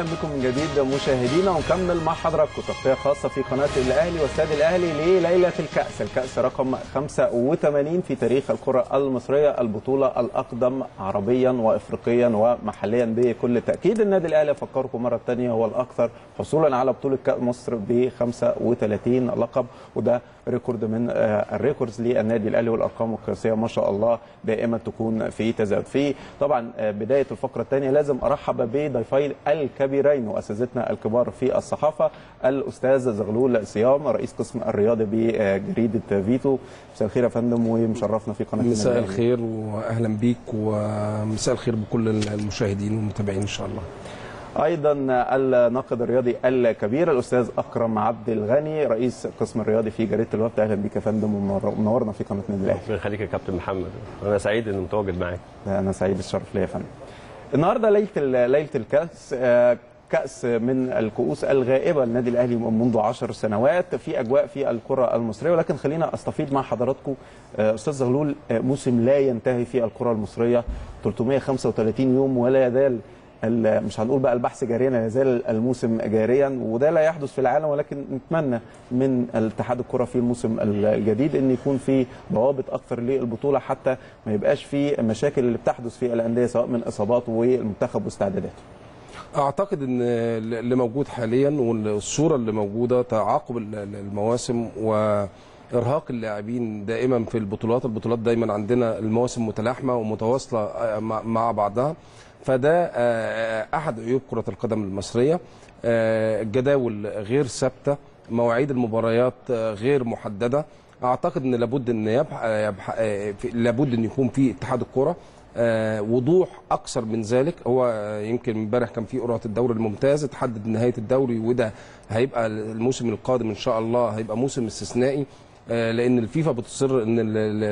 اهلا بكم من جديد مشاهدينا ونكمل مع حضراتكم تغطيه خاصه في قناه الاهلي واستاد الاهلي لليله الكاس، الكاس رقم 85 في تاريخ الكره المصريه، البطوله الاقدم عربيا وافريقيا ومحليا بكل تاكيد، النادي الاهلي افكركم مره ثانيه هو الاكثر حصولا على بطوله كاس مصر ب 35 لقب وده ريكورد من الريكوردز للنادي الاهلي والارقام القياسيه ما شاء الله دائما تكون في تزايد. في طبعا بدايه الفقره الثانيه لازم ارحب بضيفي الكبيرين واساتذتنا الكبار في الصحافه الاستاذ زغلول صيام رئيس قسم الرياضي بجريده فيتو مساء الخير يا فندم ومشرفنا في قناه مساء الخير واهلا بيك ومساء الخير بكل المشاهدين والمتابعين ان شاء الله ايضا الناقد الرياضي الكبير الاستاذ اكرم عبد الغني رئيس القسم الرياضي في جريده الوقت اهلا بك يا فندم ومنورنا في قناه النادي الاهلي ربنا يخليك يا كابتن محمد انا سعيد اني متواجد معاك انا سعيد الشرف ليا يا فندم النهارده ليله ليله الكاس كاس من الكؤوس الغائبه للنادي الاهلي منذ عشر سنوات في اجواء في الكره المصريه ولكن خلينا استفيد مع حضراتكم استاذ زغلول موسم لا ينتهي في الكره المصريه 335 يوم ولا يزال مش هنقول بقى البحث جاريا لا يزال الموسم جاريا وده لا يحدث في العالم ولكن نتمنى من الاتحاد الكره في الموسم الجديد ان يكون في ضوابط اكثر للبطوله حتى ما يبقاش في مشاكل اللي بتحدث في الانديه سواء من اصابات والمنتخب واستعداداته. اعتقد ان اللي موجود حاليا والصوره اللي موجوده تعاقب المواسم و ارهاق اللاعبين دائما في البطولات البطولات دايما عندنا المواسم متلاحمه ومتواصله مع بعضها فده احد عيوب كره القدم المصريه الجداول غير ثابته مواعيد المباريات غير محدده اعتقد ان لابد ان يبح... يبح... لابد ان يكون في اتحاد الكره وضوح اكثر من ذلك هو يمكن امبارح كان في قرعه الدوري الممتاز تحدد نهايه الدوري وده هيبقى الموسم القادم ان شاء الله هيبقى موسم استثنائي لان الفيفا بتصر ان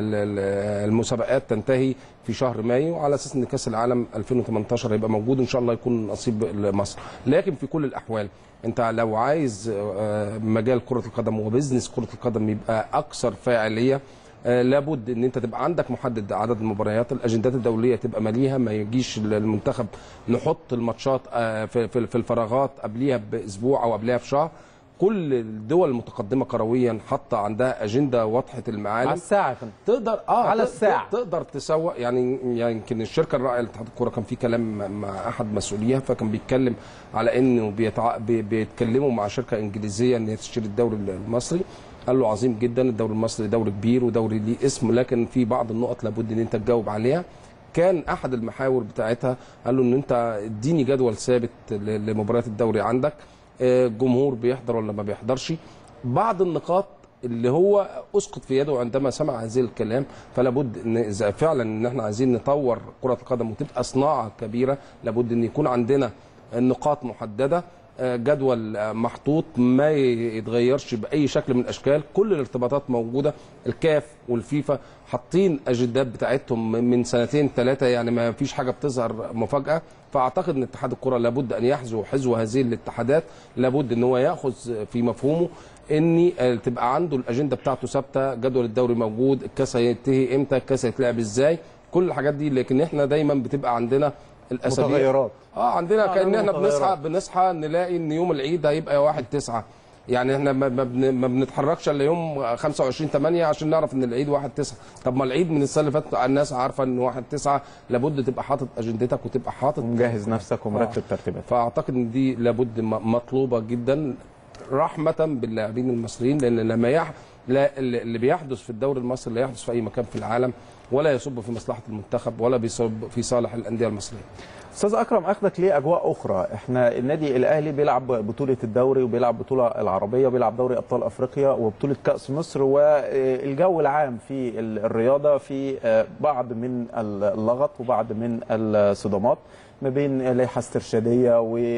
المسابقات تنتهي في شهر مايو على اساس ان كاس العالم 2018 هيبقى موجود ان شاء الله يكون نصيب مصر لكن في كل الاحوال انت لو عايز مجال كره القدم وبزنس كره القدم يبقى اكثر فاعليه لابد ان انت تبقى عندك محدد عدد المباريات الاجندات الدوليه تبقى ماليها ما يجيش المنتخب نحط الماتشات في الفراغات قبليها باسبوع او قبليها بشهر كل الدول المتقدمه كرويا حاطه عندها اجنده واضحه المعالم على الساعه فن. تقدر اه على الساعه تقدر تسوق يعني يمكن الشركه الراعيه لاتحاد الكوره كان في كلام مع احد مسؤوليها فكان بيتكلم على انه بيتع... بيتكلموا مع شركه انجليزيه ان هي تشتري الدوري المصري قال له عظيم جدا الدوري المصري دوري كبير ودوري ليه اسم لكن في بعض النقط لابد ان انت تجاوب عليها كان احد المحاور بتاعتها قال له ان انت اديني جدول ثابت لمباريات الدوري عندك الجمهور بيحضر ولا ما بيحضرش بعض النقاط اللي هو اسقط في يده عندما سمع هذه الكلام فلا بد ان اذا فعلا ان احنا عايزين نطور كره القدم وتبقى صناعه كبيره لابد ان يكون عندنا نقاط محدده جدول محطوط ما يتغيرش باي شكل من الاشكال كل الارتباطات موجوده الكاف والفيفا حاطين اجندات بتاعتهم من سنتين ثلاثه يعني ما فيش حاجه بتظهر مفاجاه فاعتقد ان اتحاد الكره لابد ان يحذو حذو هذه الاتحادات لابد ان هو ياخذ في مفهومه ان تبقى عنده الاجنده بتاعته ثابته جدول الدوري موجود الكاس هينتهي امتى الكاس هيتلعب ازاي كل الحاجات دي لكن احنا دايما بتبقى عندنا الاسابيع متغيرات اه عندنا آه كان احنا بنصحى بنصحى نلاقي ان يوم العيد هيبقى 1 9 يعني احنا ما, ما بنتحركش الا يوم 25 8 عشان نعرف ان العيد 1 9 طب ما العيد من السنه اللي فاتت الناس عارفه ان 1 9 لابد تبقى حاطط اجندتك وتبقى حاطط مجهز نفسك ومرتب آه. ترتيباتك فاعتقد ان دي لابد مطلوبه جدا رحمه باللاعبين المصريين لان لما يح... لا اللي بيحدث في الدوري المصري لا يحدث في اي مكان في العالم ولا يصب في مصلحه المنتخب ولا بيصب في صالح الانديه المصريه. استاذ اكرم اخدك لاجواء اخرى احنا النادي الاهلي بيلعب بطوله الدوري وبيلعب بطوله العربيه وبيلعب دوري ابطال افريقيا وبطوله كاس مصر والجو العام في الرياضه في بعض من اللغط وبعض من الصدمات ما بين لائحه استرشاديه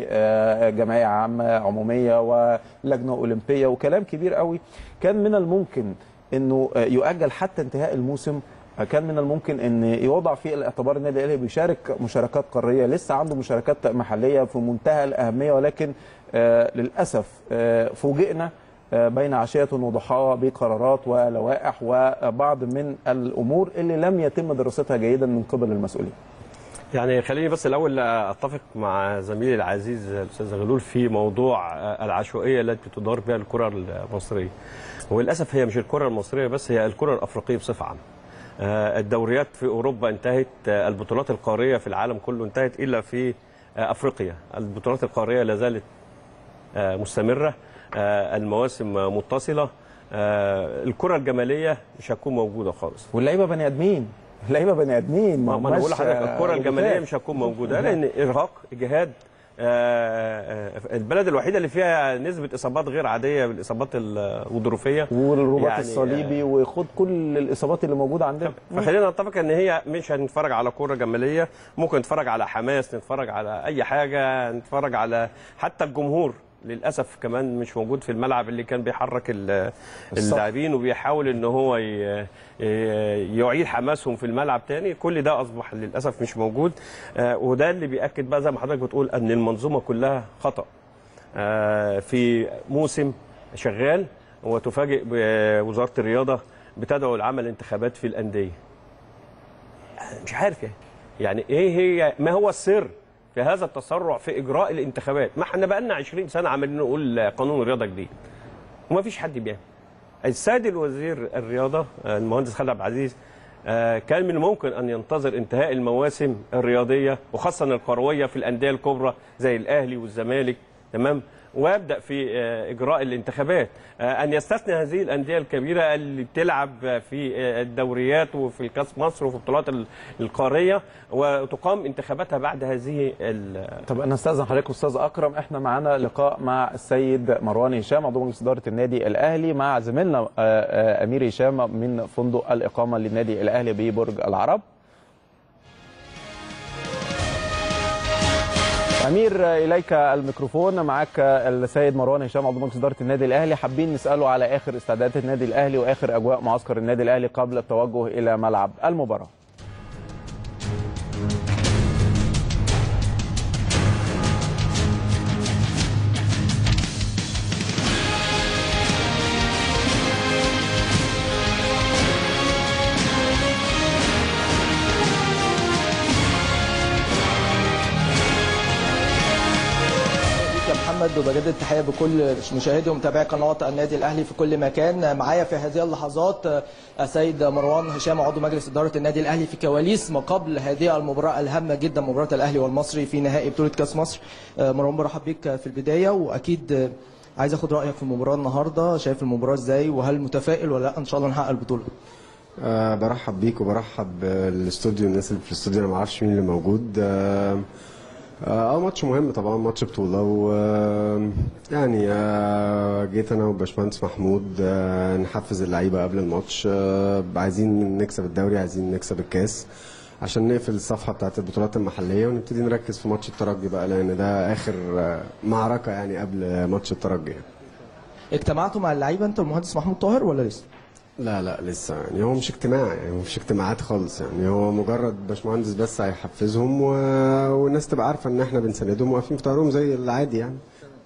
وجمعيه عامه عموميه ولجنه اولمبيه وكلام كبير قوي كان من الممكن انه يؤجل حتى انتهاء الموسم كان من الممكن ان يوضع في الاعتبار النادي الاهلي بيشارك مشاركات قاريه لسه عنده مشاركات محليه في منتهى الاهميه ولكن آه للاسف آه فوجئنا آه بين عشيه وضحاها بقرارات ولوائح وبعض من الامور اللي لم يتم دراستها جيدا من قبل المسؤولين. يعني خليني بس الاول اتفق مع زميلي العزيز الاستاذ غلول في موضوع العشوائيه التي تدار بها الكره المصريه وللاسف هي مش الكره المصريه بس هي الكره الافريقيه بصفه عامه آه، الدوريات في اوروبا انتهت آه، البطولات القاريه في العالم كله انتهت الا في آه، افريقيا البطولات القاريه لا زالت آه، مستمره آه، المواسم آه، متصله آه، الكره الجماليه مش هتكون موجوده خالص واللعيبه بني ادمين اللعيبه بني ادمين ما ما انا هماش، بقول لحضرتك آه، الكره الجماليه روبوتات. مش هتكون موجوده لان ارهاق اجهاد آه، آه، البلد الوحيده اللي فيها نسبه اصابات غير عاديه بالاصابات الغضروفيه والرباط يعني، الصليبي وخد كل الاصابات اللي موجوده عندنا فخلينا نتفق ان هي مش هنتفرج على كوره جماليه ممكن نتفرج على حماس نتفرج على اي حاجه نتفرج على حتى الجمهور للاسف كمان مش موجود في الملعب اللي كان بيحرك ال- الصح. اللاعبين وبيحاول ان هو ي- ي- يعيد حماسهم في الملعب تاني كل ده اصبح للاسف مش موجود آه، وده اللي بياكد بقى زي ما حضرتك بتقول ان المنظومه كلها خطا آه، في موسم شغال وتفاجئ بوزاره الرياضه بتدعو لعمل انتخابات في الانديه مش عارف يعني يعني ايه هي ما هو السر في هذا التسرع في اجراء الانتخابات ما احنا بقى لنا 20 سنه عمالين نقول قانون رياضه جديد وما فيش حد بيعمل السيد الوزير الرياضه آه، المهندس خالد عبد العزيز آه، كان من الممكن ان ينتظر انتهاء المواسم الرياضيه وخاصه القرويه في الانديه الكبرى زي الاهلي والزمالك تمام ويبدا في آه، اجراء الانتخابات آه، ان يستثني هذه الانديه الكبيره اللي بتلعب في آه، الدوريات وفي كاس مصر وفي البطولات ال- القاريه وتقام انتخاباتها بعد هذه ال- طب انا استاذن حضرتك استاذ اكرم احنا معانا لقاء مع السيد مروان هشام عضو مجلس اداره النادي الاهلي مع زميلنا آه، آه، امير هشام من فندق الاقامه للنادي الاهلي ببرج العرب امير آه، اليك الميكروفون معاك آه، السيد مروان هشام عضو مجلس اداره النادي الاهلي حابين نساله على اخر استعدادات النادي الاهلي واخر اجواء معسكر النادي الاهلي قبل التوجه الى ملعب المباراه بيك يا محمد وبجدد التحيه بكل مشاهدي ومتابعي قناه النادي الاهلي في كل مكان معايا في هذه اللحظات السيد مروان هشام عضو مجلس اداره النادي الاهلي في كواليس ما قبل هذه المباراه الهامه جدا مباراه الاهلي والمصري في نهائي بطوله كاس مصر مروان برحب بيك في البدايه واكيد عايز اخد رايك في المباراه النهارده شايف المباراه ازاي وهل متفائل ولا لا ان شاء الله نحقق البطوله أه برحب بيك وبرحب بالاستوديو الناس اللي في الاستوديو انا ما اعرفش مين اللي موجود اه آه، ماتش مهم طبعا ماتش بطوله و آه، يعني آه، جيت انا وباشمهندس محمود آه، نحفز اللعيبه قبل الماتش آه، عايزين نكسب الدوري عايزين نكسب الكاس عشان نقفل الصفحه بتاعت البطولات المحليه ونبتدي نركز في ماتش الترجي بقى لان ده اخر آه، معركه يعني قبل ماتش الترجي يعني. اجتمعتوا مع اللعيبه انت المهندس محمود طاهر ولا لسه لا لا لسه يعني هو مش اجتماع يعني مش اجتماعات خالص يعني هو مجرد باشمهندس بس هيحفزهم و... والناس تبقى عارفه ان احنا بنساندهم واقفين في ظهرهم زي العادي يعني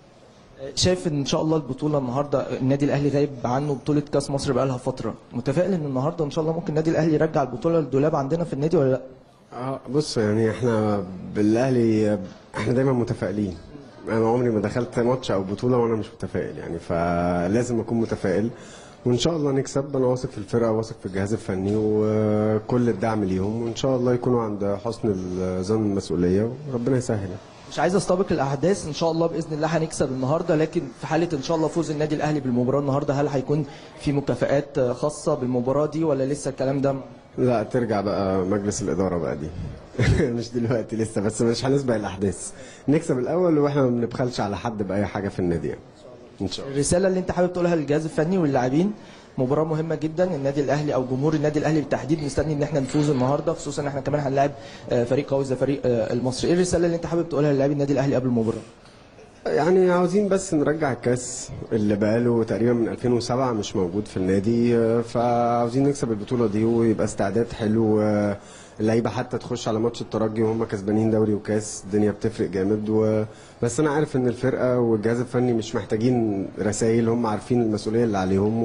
شايف ان شاء الله البطوله النهارده النادي الاهلي غايب عنه بطوله كاس مصر بقالها فتره متفائل ان النهارده ان شاء الله ممكن النادي الاهلي يرجع البطوله للدولاب عندنا في النادي ولا لا اه بص يعني احنا بالاهلي احنا دايما متفائلين انا عمري ما دخلت ماتش او بطوله وانا مش متفائل يعني فلازم اكون متفائل وان شاء الله نكسب انا واثق في الفرقه واثق في الجهاز الفني وكل الدعم ليهم وان شاء الله يكونوا عند حسن الظن المسؤوليه وربنا يسهل مش عايز استبق الاحداث ان شاء الله باذن الله هنكسب النهارده لكن في حاله ان شاء الله فوز النادي الاهلي بالمباراه النهارده هل هيكون في مكافآت خاصه بالمباراه دي ولا لسه الكلام ده لا ترجع بقى مجلس الاداره بقى دي مش دلوقتي لسه بس مش هنسبق الاحداث نكسب الاول واحنا ما بنبخلش على حد باي حاجه في النادي يعني ان شاء الله الرساله اللي انت حابب تقولها للجهاز الفني واللاعبين مباراه مهمه جدا النادي الاهلي او جمهور النادي الاهلي بالتحديد مستني ان احنا نفوز النهارده خصوصا ان احنا كمان هنلاعب آه، فريق قوي زي فريق آه، المصري ايه الرساله اللي انت حابب تقولها للاعبي النادي الاهلي قبل المباراه يعني عاوزين بس نرجع الكاس اللي بقاله تقريبا من 2007 مش موجود في النادي آه، فعاوزين نكسب البطوله دي ويبقى استعداد حلو آه، اللعيبه حتى تخش على ماتش الترجي وهم كسبانين دوري وكاس الدنيا بتفرق جامد و... بس انا عارف ان الفرقه والجهاز الفني مش محتاجين رسائل هم عارفين المسؤوليه اللي عليهم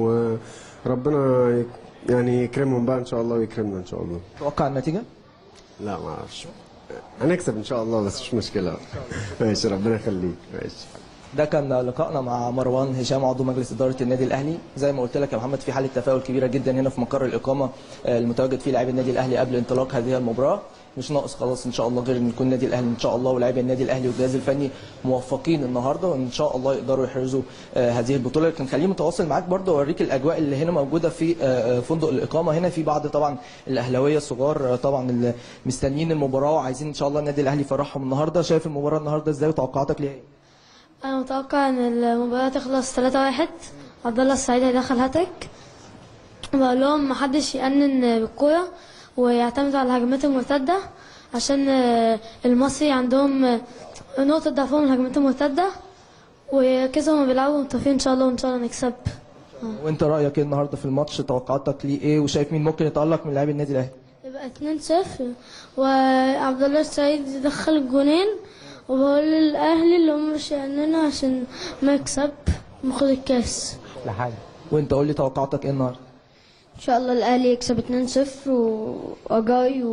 وربنا يك- يعني يكرمهم بقى ان شاء الله ويكرمنا ان شاء الله توقع النتيجه لا ما اعرفش هنكسب ان شاء الله بس مش مشكله ماشي ربنا يخليك ماشي ده كان لقائنا مع مروان هشام عضو مجلس اداره النادي الاهلي زي ما قلت لك يا محمد في حاله تفاؤل كبيره جدا هنا في مقر الاقامه آه، المتواجد فيه لاعبي النادي الاهلي قبل انطلاق هذه المباراه مش ناقص خلاص ان شاء الله غير ان يكون النادي الاهلي ان شاء الله ولاعبي النادي الاهلي والجهاز الفني موفقين النهارده وان شاء الله يقدروا يحرزوا آه، هذه البطوله لكن خليني متواصل معاك برضه اوريك الاجواء اللي هنا موجوده في آه، آه، فندق الاقامه هنا في بعض طبعا الاهلاويه الصغار آه، طبعا اللي مستنيين المباراه وعايزين ان شاء الله النادي الاهلي يفرحهم النهارده شايف المباراه النهارده ازاي وتوقعاتك ليها ايه؟ انا متوقع ان المباراة تخلص 3 واحد عبد الله السعيد هيدخل هاتريك بقول لهم محدش يأنن بالكورة ويعتمدوا على الهجمات المرتدة عشان آه، المصري عندهم آه، نقطة ضعفهم الهجمات المرتدة وكذا هما بيلعبوا متفقين ان شاء الله وان شاء الله نكسب وانت رايك ايه النهارده في الماتش توقعاتك ليه ايه وشايف مين ممكن يتالق من لاعبي النادي الاهلي يبقى 2-0 وعبد الله السعيد يدخل الجونين وبقول للأهلي اللي هم مش يأننوا عشان ما يكسب وناخد الكاس وانت قول لي توقعاتك ايه النهارده ان شاء الله الاهلي يكسب 2-0 واجاي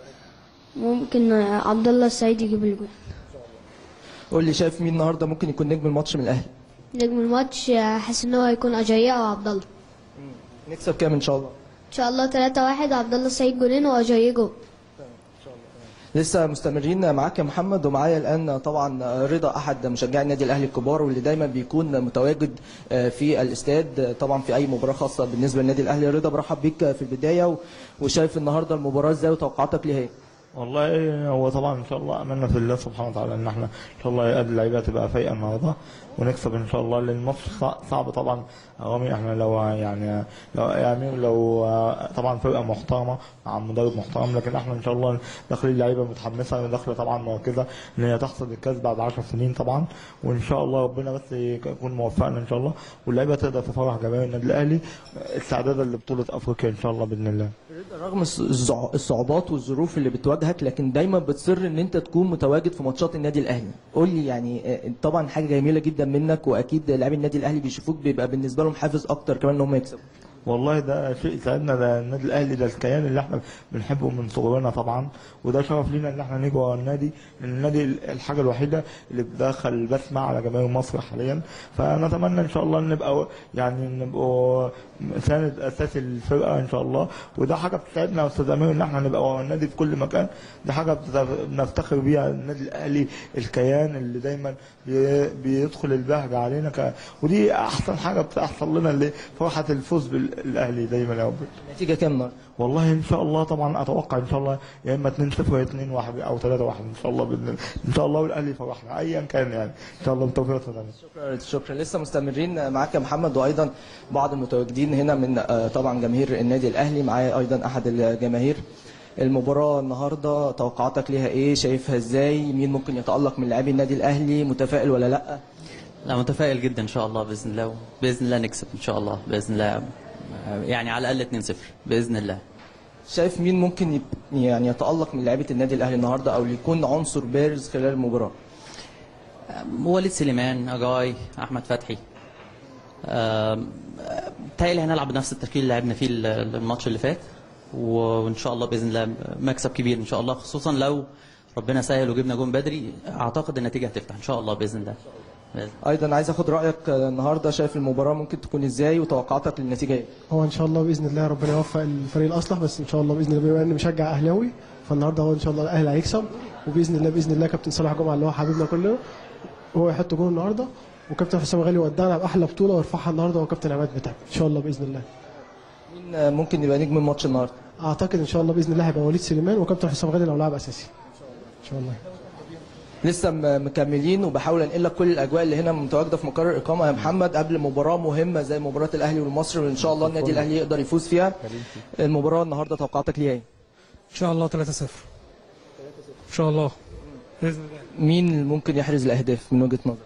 وممكن عبد الله السعيد يجيب الجول قول لي شايف مين النهارده ممكن يكون نجم الماتش من الاهلي نجم الماتش حاسس ان هو هيكون اجاي او عبد الله نكسب كام ان شاء الله ان شاء الله 3-1 عبد الله السعيد جولين واجاي جول لسه مستمرين معاك يا محمد ومعايا الان طبعا رضا احد مشجعي النادي الاهلي الكبار واللي دايما بيكون متواجد في الاستاد طبعا في اي مباراه خاصه بالنسبه للنادي الاهلي رضا برحب بيك في البدايه و- وشايف النهارده المباراه ازاي وتوقعاتك ليها ايه والله هو طبعا ان شاء الله املنا في الله سبحانه وتعالى ان احنا ان شاء الله اللعيبه تبقى فايقه النهارده ونكسب ان شاء الله لان الماتش صع- صعب طبعا رامي احنا لو يعني لو يعني لو طبعا فرقه محترمه مع مدرب محترم لكن احنا ان شاء الله داخلين لعيبه متحمسه داخله طبعا مركزه ان هي تحصد الكاس بعد 10 سنين طبعا وان شاء الله ربنا بس يكون موفقنا ان شاء الله واللعيبه تقدر تفرح جماهير النادي الاهلي استعدادا لبطوله افريقيا ان شاء الله باذن الله رغم الص- الصع- الصعوبات والظروف اللي بتواجهك لكن دايما بتصر ان انت تكون متواجد في ماتشات النادي الاهلي قول لي يعني آه، طبعا حاجه جميله جدا منك واكيد لاعبي النادي الاهلي بيشوفوك بيبقى بالنسبه لهم حافز اكتر كمان ان هم يكسبوا والله ده شيء يسعدنا ده النادي الاهلي ده الكيان اللي احنا بنحبه من صغرنا طبعا وده شرف لينا ان احنا نيجي ورا النادي لان النادي الحاجه الوحيده اللي بتدخل بسمه على جماهير مصر حاليا فنتمنى ان شاء الله نبقى يعني نبقوا ساند اساسي للفرقه ان شاء الله وده حاجه بتساعدنا يا استاذ امير ان احنا نبقى ورا النادي في كل مكان دي حاجه بت- بنفتخر بيها النادي الاهلي الكيان اللي دايما بي- بيدخل البهجه علينا ك... ودي احسن حاجه بتحصل لنا اللي فرحه الفوز بالاهلي دايما يا رب النتيجه كام النهارده والله ان شاء الله طبعا اتوقع ان شاء الله يا اما 2 0 يا 2 1 او 3 1 ان شاء الله باذن الله ان شاء الله والاهلي يفرحنا ايا كان يعني ان شاء الله بالتوفيق يا أستاذ أمير. شكرا شكرا لسه مستمرين معاك يا محمد وايضا بعض المتواجدين هنا من آه، طبعا جماهير النادي الاهلي معايا ايضا احد الجماهير المباراة النهاردة توقعاتك ليها ايه شايفها ازاي مين ممكن يتألق من لاعبي النادي الاهلي متفائل ولا لا لا متفائل جدا ان شاء الله باذن الله باذن الله نكسب ان شاء الله باذن الله يعني على الاقل 2-0 باذن الله شايف مين ممكن يب- يعني يتألق من لاعيبة النادي الاهلي النهاردة او يكون عنصر بارز خلال المباراة وليد سليمان اجاي احمد فتحي آم، آه، بتهيألي هنلعب بنفس التشكيل اللي لعبنا فيه ال- الماتش اللي فات وان شاء الله باذن الله مكسب كبير ان شاء الله خصوصا لو ربنا سهل وجبنا جون بدري اعتقد النتيجه هتفتح ان شاء الله باذن الله بإذن ايضا عايز اخد رايك آه، النهارده شايف المباراه ممكن تكون ازاي وتوقعاتك للنتيجه ايه هو ان شاء الله باذن الله ربنا يوفق الفريق الاصلح بس ان شاء الله باذن الله بما اني مشجع اهلاوي فالنهارده هو ان شاء الله الاهلي هيكسب وباذن الله باذن الله كابتن صلاح جمعه اللي هو حبيبنا كلنا هو يحط جول النهارده وكابتن حسام غالي ودعنا باحلى بطوله ويرفعها النهارده هو كابتن عماد متعب ان شاء الله باذن الله مين آه، ممكن يبقى نجم الماتش النهارده اعتقد ان شاء الله باذن الله هيبقى وليد سليمان وكابتن حسام غالي لو لاعب اساسي ان شاء الله لسه م- مكملين وبحاول انقل لك كل الاجواء اللي هنا متواجده في مقر الاقامه يا محمد قبل مباراه مهمه زي مباراه الاهلي والمصري وان شاء الله النادي الاهلي يقدر يفوز فيها المباراه النهارده توقعاتك ليها ايه ان شاء الله 3-0 ان شاء الله باذن الله مين اللي ممكن يحرز الاهداف من وجهه نظرك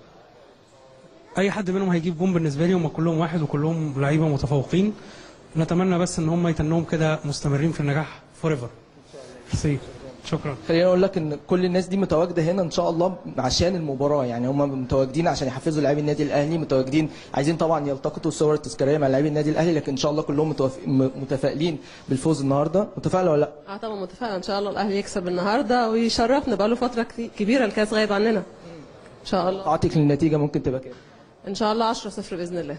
اي حد منهم هيجيب جون بالنسبه لي هم كلهم واحد وكلهم لعيبه متفوقين نتمنى بس ان هم يتنهم كده مستمرين في النجاح فور ايفر شكرا خلينا اقول لك ان كل الناس دي متواجده هنا ان شاء الله عشان المباراه يعني هم متواجدين عشان يحفزوا لاعبي النادي الاهلي متواجدين عايزين طبعا يلتقطوا الصور التذكاريه مع لاعبي النادي الاهلي لكن ان شاء الله كلهم متوافق- م- متفائلين بالفوز النهارده متفائله ولا لا اه طبعا متفائله ان شاء الله الاهلي يكسب النهارده ويشرفنا بقاله فتره كتير- كبيره الكاس غايب عننا ان شاء الله تعطيك للنتيجه ممكن تبقى كام ان شاء الله 10 0 باذن الله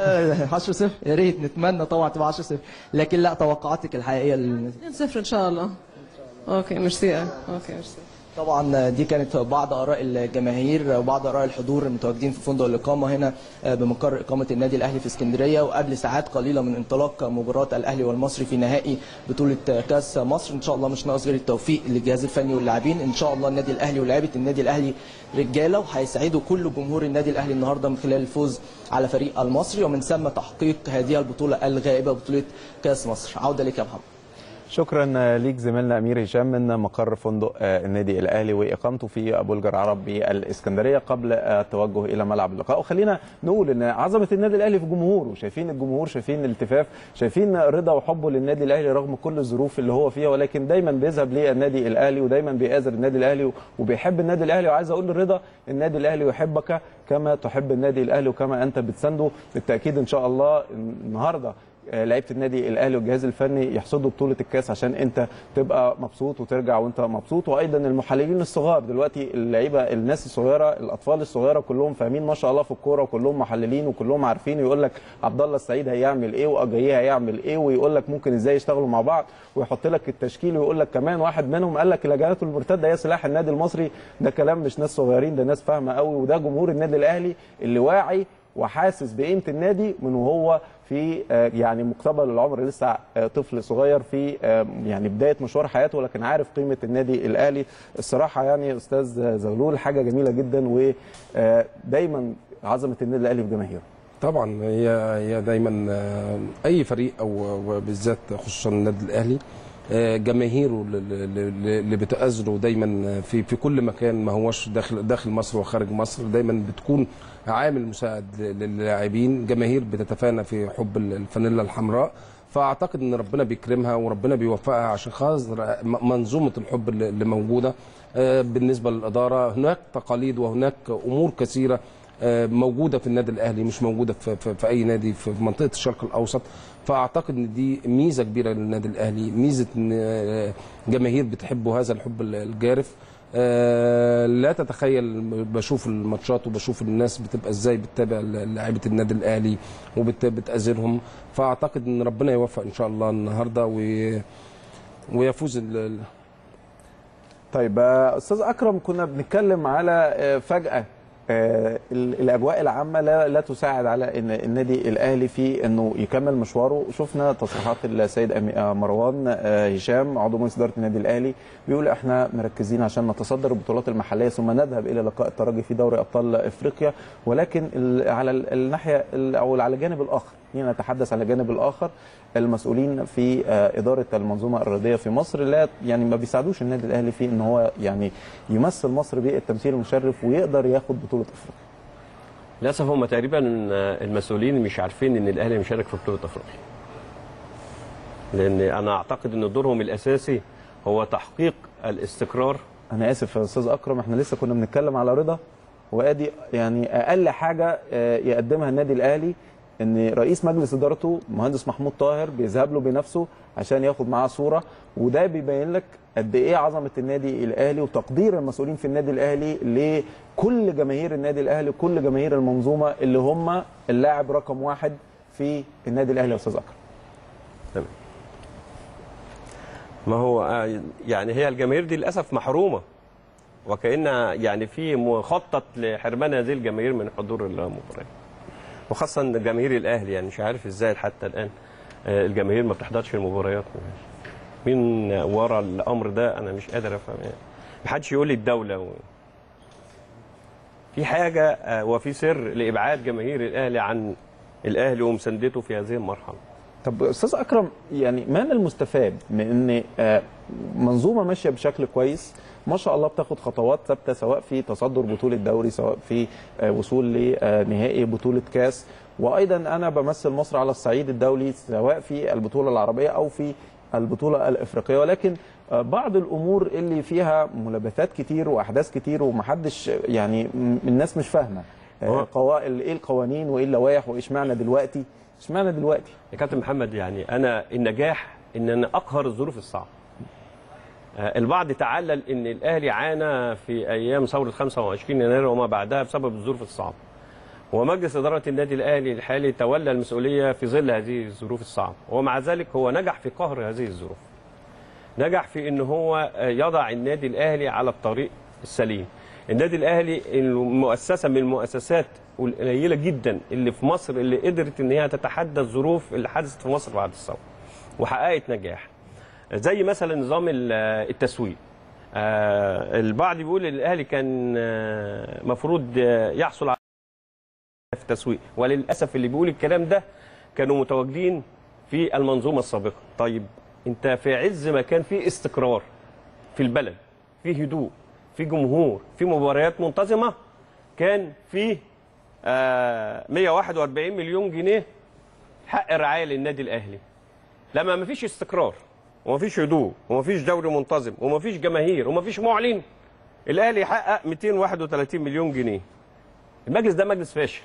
10 0 يا ريت نتمنى طبعا تبقى 10 0 لكن لا توقعاتك الحقيقيه للنتيجه 2 0 ان شاء الله اوكي ميرسي اوكي ميرسي طبعا دي كانت بعض اراء الجماهير وبعض اراء الحضور المتواجدين في فندق الاقامه هنا بمقر اقامه النادي الاهلي في اسكندريه وقبل ساعات قليله من انطلاق مباراه الاهلي والمصري في نهائي بطوله كاس مصر ان شاء الله مش ناقص غير التوفيق للجهاز الفني واللاعبين ان شاء الله النادي الاهلي ولاعيبه النادي الاهلي رجاله وهيسعدوا كل جمهور النادي الاهلي النهارده من خلال الفوز على فريق المصري ومن ثم تحقيق هذه البطوله الغائبه بطوله كاس مصر عوده لك يا محمد شكرا ليك زميلنا امير هشام من مقر فندق آه، النادي الاهلي واقامته في ابو الجر عرب بالاسكندريه قبل آه، التوجه الى ملعب اللقاء وخلينا نقول ان عظمه النادي الاهلي في جمهوره شايفين الجمهور شايفين الالتفاف شايفين رضا وحبه للنادي الاهلي رغم كل الظروف اللي هو فيها ولكن دايما بيذهب للنادي الاهلي ودايما بيآزر النادي الاهلي وبيحب النادي الاهلي وعايز اقول لرضا النادي الاهلي يحبك كما تحب النادي الاهلي وكما انت بتسنده بالتاكيد ان شاء الله النهارده آه، لعيبه النادي الاهلي والجهاز الفني يحصدوا بطوله الكاس عشان انت تبقى مبسوط وترجع وانت مبسوط وايضا المحللين الصغار دلوقتي اللعيبه الناس الصغيره الاطفال الصغيره كلهم فاهمين ما شاء الله في الكوره وكلهم محللين وكلهم عارفين يقول لك عبد الله السعيد هيعمل ايه واجاييه هيعمل ايه ويقول لك ممكن ازاي يشتغلوا مع بعض ويحط لك التشكيل ويقول لك كمان واحد منهم قال لك الهجمات المرتده هي سلاح النادي المصري ده كلام مش ناس صغيرين ده ناس فاهمه قوي وده جمهور النادي الاهلي اللي واعي وحاسس بقيمه النادي من وهو في آه، يعني مقتبل العمر لسه آه، طفل صغير في آه، يعني بدايه مشوار حياته ولكن عارف قيمه النادي الاهلي الصراحه يعني استاذ زغلول حاجه جميله جدا ودايما عظمه النادي الاهلي في جماهيره طبعا هي هي دايما آه، اي فريق او بالذات خصوصا النادي الاهلي آه، جماهيره اللي- اللي بتأزره دايما في في كل مكان ما هوش داخل داخل مصر وخارج مصر دايما بتكون عامل مساعد للاعبين جماهير بتتفانى في حب الفانيلا الحمراء فاعتقد ان ربنا بيكرمها وربنا بيوفقها عشان خاطر منظومه الحب اللي اللي موجوده آه، بالنسبه للاداره هناك تقاليد وهناك امور كثيره آه، موجوده في النادي الاهلي مش موجوده في, في, في اي نادي في منطقه الشرق الاوسط فاعتقد ان دي ميزه كبيره للنادي الاهلي ميزه ان آه، جماهير بتحبوا هذا الحب الجارف آه، لا تتخيل بشوف الماتشات وبشوف الناس بتبقى ازاي بتتابع لاعيبه النادي الاهلي وبتأزرهم فاعتقد ان ربنا يوفق ان شاء الله النهارده وي- ويفوز ال- ال- طيب آه، استاذ اكرم كنا بنتكلم على آه، فجاه آه، ال- الاجواء العامه لا, لا تساعد على ان النادي الاهلي في انه يكمل مشواره شفنا تصريحات السيد أمي- آه، مروان آه، هشام عضو مجلس اداره النادي الاهلي بيقول احنا مركزين عشان نتصدر البطولات المحليه ثم نذهب الى لقاء الترجي في دوري ابطال افريقيا ولكن ال- على ال- الناحيه ال- او على الجانب الاخر خلينا نتحدث على الجانب الاخر المسؤولين في آه، اداره المنظومه الرياضيه في مصر لا يعني ما بيساعدوش النادي الاهلي في ان هو يعني يمثل مصر بالتمثيل المشرف ويقدر ياخد بطوله افريقيا للاسف هم تقريبا المسؤولين مش عارفين ان الاهلي مشارك في بطوله افريقيا لان انا اعتقد ان دورهم الاساسي هو تحقيق الاستقرار انا اسف يا استاذ اكرم احنا لسه كنا بنتكلم على رضا وادي يعني اقل حاجه آه، يقدمها النادي الاهلي ان رئيس مجلس ادارته مهندس محمود طاهر بيذهب له بنفسه عشان ياخد معاه صوره وده بيبين لك قد ايه عظمه النادي الاهلي وتقدير المسؤولين في النادي الاهلي لكل جماهير النادي الاهلي وكل جماهير المنظومه اللي هم اللاعب رقم واحد في النادي الاهلي يا استاذ اكرم تمام ما هو آه، يعني هي الجماهير دي للاسف محرومه وكأن يعني في مخطط لحرمان هذه الجماهير من حضور المباريات وخاصه جماهير الاهلي يعني مش عارف ازاي حتى الان آه، الجماهير ما بتحضرش المباريات مين ورا الامر ده انا مش قادر افهم يعني محدش يقول لي الدوله و... في حاجه آه، وفي سر لابعاد جماهير الاهلي عن الاهلي ومساندته في هذه المرحله طب استاذ اكرم يعني ما المستفاد من ان آه، منظومه ماشيه بشكل كويس ما شاء الله بتاخد خطوات ثابته سواء في تصدر بطوله دوري سواء في آه، وصول لنهائي بطوله كاس وايضا انا بمثل مصر على الصعيد الدولي سواء في البطوله العربيه او في البطوله الافريقيه ولكن آه، بعض الامور اللي فيها ملابسات كتير واحداث كتير ومحدش يعني م- الناس مش فاهمه آه، قوائل ايه القوانين وايه اللوائح وايش معنى دلوقتي اشمعنى دلوقتي يا كابتن محمد يعني انا النجاح ان انا اقهر الظروف الصعبه آه، البعض تعلل ان الاهلي عانى في ايام ثوره 25 يناير وما بعدها بسبب الظروف الصعبه ومجلس اداره النادي الاهلي الحالي تولى المسؤوليه في ظل هذه الظروف الصعبه ومع ذلك هو نجح في قهر هذه الظروف نجح في ان هو آه، يضع النادي الاهلي على الطريق السليم النادي الاهلي المؤسسه من المؤسسات القليله جدا اللي في مصر اللي قدرت ان هي تتحدى الظروف اللي حدثت في مصر بعد الثوره وحققت نجاح زي مثلا نظام ال- التسويق آه، البعض بيقول ان الاهلي كان آه، مفروض آه، يحصل على في التسويق وللاسف اللي بيقول الكلام ده كانوا متواجدين في المنظومه السابقه طيب انت في عز ما كان في استقرار في البلد في هدوء في جمهور في مباريات منتظمه كان في آه 141 مليون جنيه حق رعايه للنادي الاهلي لما ما فيش استقرار وما فيش هدوء وما فيش دوري منتظم وما فيش جماهير وما فيش معلن الاهلي يحقق 231 مليون جنيه المجلس ده مجلس فاشل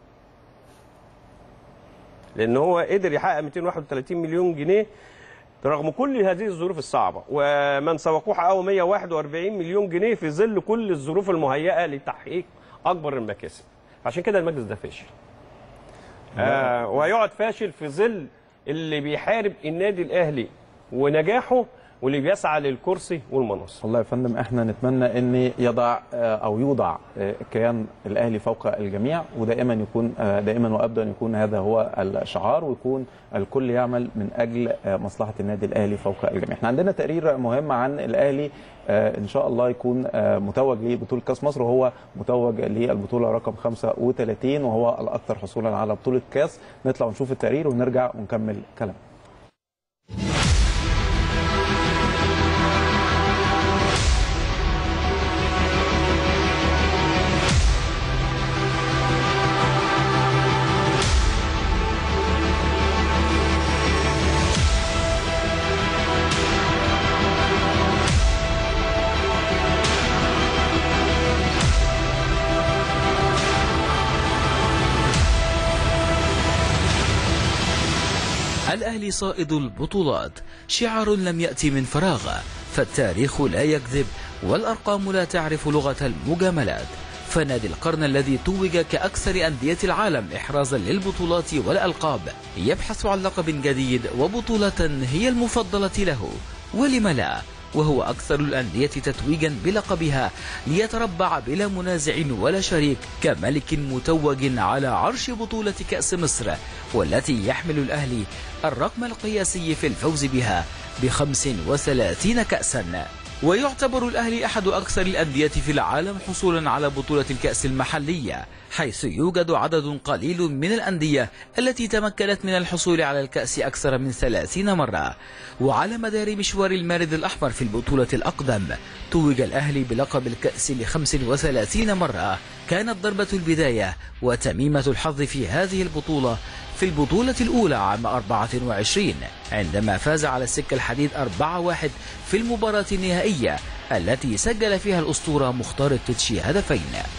لان هو قدر يحقق 231 مليون جنيه رغم كل هذه الظروف الصعبه ومن سبقوه حققوا 141 مليون جنيه في ظل كل الظروف المهيئه لتحقيق اكبر المكاسب عشان كده المجلس ده فاشل آه ويقعد فاشل في ظل اللي بيحارب النادي الاهلي ونجاحه واللي بيسعى للكرسي والمناصب والله يا فندم احنا نتمنى ان يضع آه، او يوضع آه، كيان الاهلي فوق الجميع ودائما يكون آه، دائما وابدا يكون هذا هو الشعار ويكون الكل يعمل من اجل آه، مصلحه النادي الاهلي فوق الجميع. احنا عندنا تقرير مهم عن الاهلي آه، ان شاء الله يكون آه، متوج لبطوله كاس مصر وهو متوج للبطوله رقم 35 وهو الاكثر حصولا على بطوله كاس نطلع ونشوف التقرير ونرجع ونكمل كلام. الأهلي صائد البطولات شعار لم يأتي من فراغ فالتاريخ لا يكذب والأرقام لا تعرف لغة المجاملات فنادي القرن الذي توج كأكثر أندية العالم إحرازا للبطولات والألقاب يبحث عن لقب جديد وبطولة هي المفضلة له ولم لا وهو أكثر الأندية تتويجا بلقبها ليتربع بلا منازع ولا شريك كملك متوج على عرش بطولة كأس مصر والتي يحمل الأهلي الرقم القياسي في الفوز بها بخمس وثلاثين كأسا ويعتبر الأهلي أحد أكثر الأندية في العالم حصولا على بطولة الكأس المحلية حيث يوجد عدد قليل من الأندية التي تمكنت من الحصول على الكأس أكثر من ثلاثين مرة وعلى مدار مشوار المارد الأحمر في البطولة الأقدم توج الأهلي بلقب الكأس لخمس وثلاثين مرة كانت ضربة البداية وتميمة الحظ في هذه البطولة في البطولة الأولى عام 24 عندما فاز على السكة الحديد 4-1 في المباراة النهائية التي سجل فيها الأسطورة مختار التتشي هدفين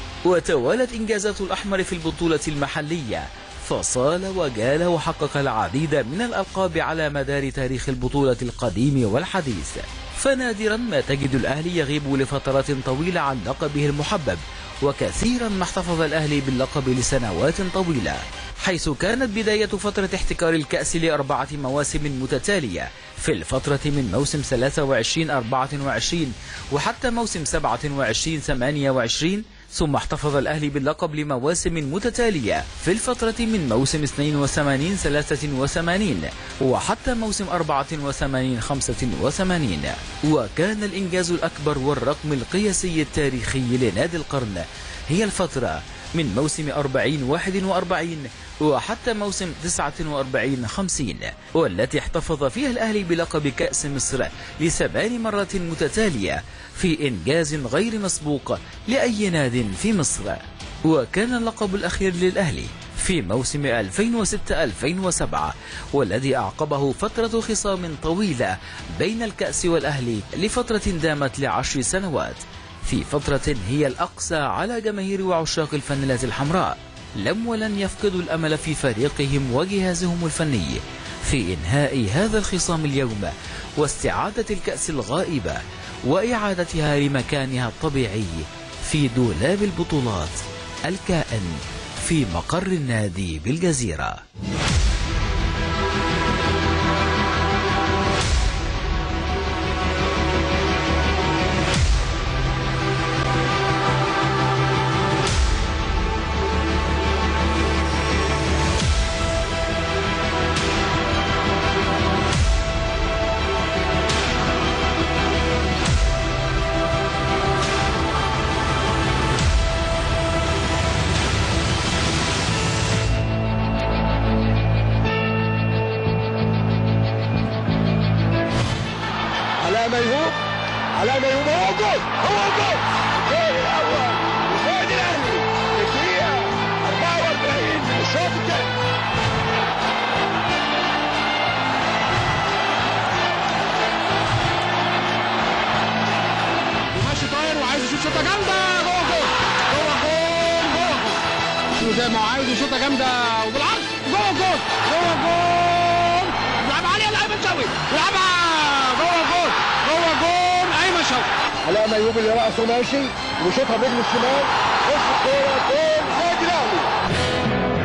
وتوالت إنجازات الأحمر في البطولة المحلية فصال وجال وحقق العديد من الألقاب على مدار تاريخ البطولة القديم والحديث فنادرا ما تجد الأهلي يغيب لفترات طويلة عن لقبه المحبب وكثيرا ما احتفظ الأهلي باللقب لسنوات طويلة حيث كانت بداية فترة احتكار الكأس لأربعة مواسم متتالية في الفترة من موسم 23-24 وحتى موسم 27-28 ثم احتفظ الأهلي باللقب لمواسم متتالية في الفترة من موسم 82 83 وحتى موسم 84 85 وكان الإنجاز الأكبر والرقم القياسي التاريخي لنادي القرن هي الفترة من موسم 40 41 وحتى موسم 49 50 والتي احتفظ فيها الأهلي بلقب كأس مصر لثمان مرات متتالية في إنجاز غير مسبوق لأي ناد في مصر وكان اللقب الأخير للأهلي في موسم 2006-2007 والذي أعقبه فترة خصام طويلة بين الكأس والأهلي لفترة دامت لعشر سنوات في فترة هي الأقسى على جماهير وعشاق الفانلات الحمراء لم ولن يفقدوا الأمل في فريقهم وجهازهم الفني في إنهاء هذا الخصام اليوم واستعادة الكأس الغائبة وإعادتها لمكانها الطبيعي في دولاب البطولات الكائن في مقر النادي بالجزيرة علاء ميهوب علاء ميهوب هو جول هو جول الجول الاول للنادي الاهلي في الدقيقه 44 من الشوط الثاني ماشي طاير وعايز يشوط شوطه جامده جوه جول جوه جول جوه جول شوف زي ما هو عايز يشوطه جامده وبالعرض جوه جول جوه جول لعب عليها لايمن شوقي لعبها جوه جول جوه جول ايمن شوقي علاء ميهوب اللي راسه ماشي وشوطها برجله الشمال بص الكوره جول النادي الاهلي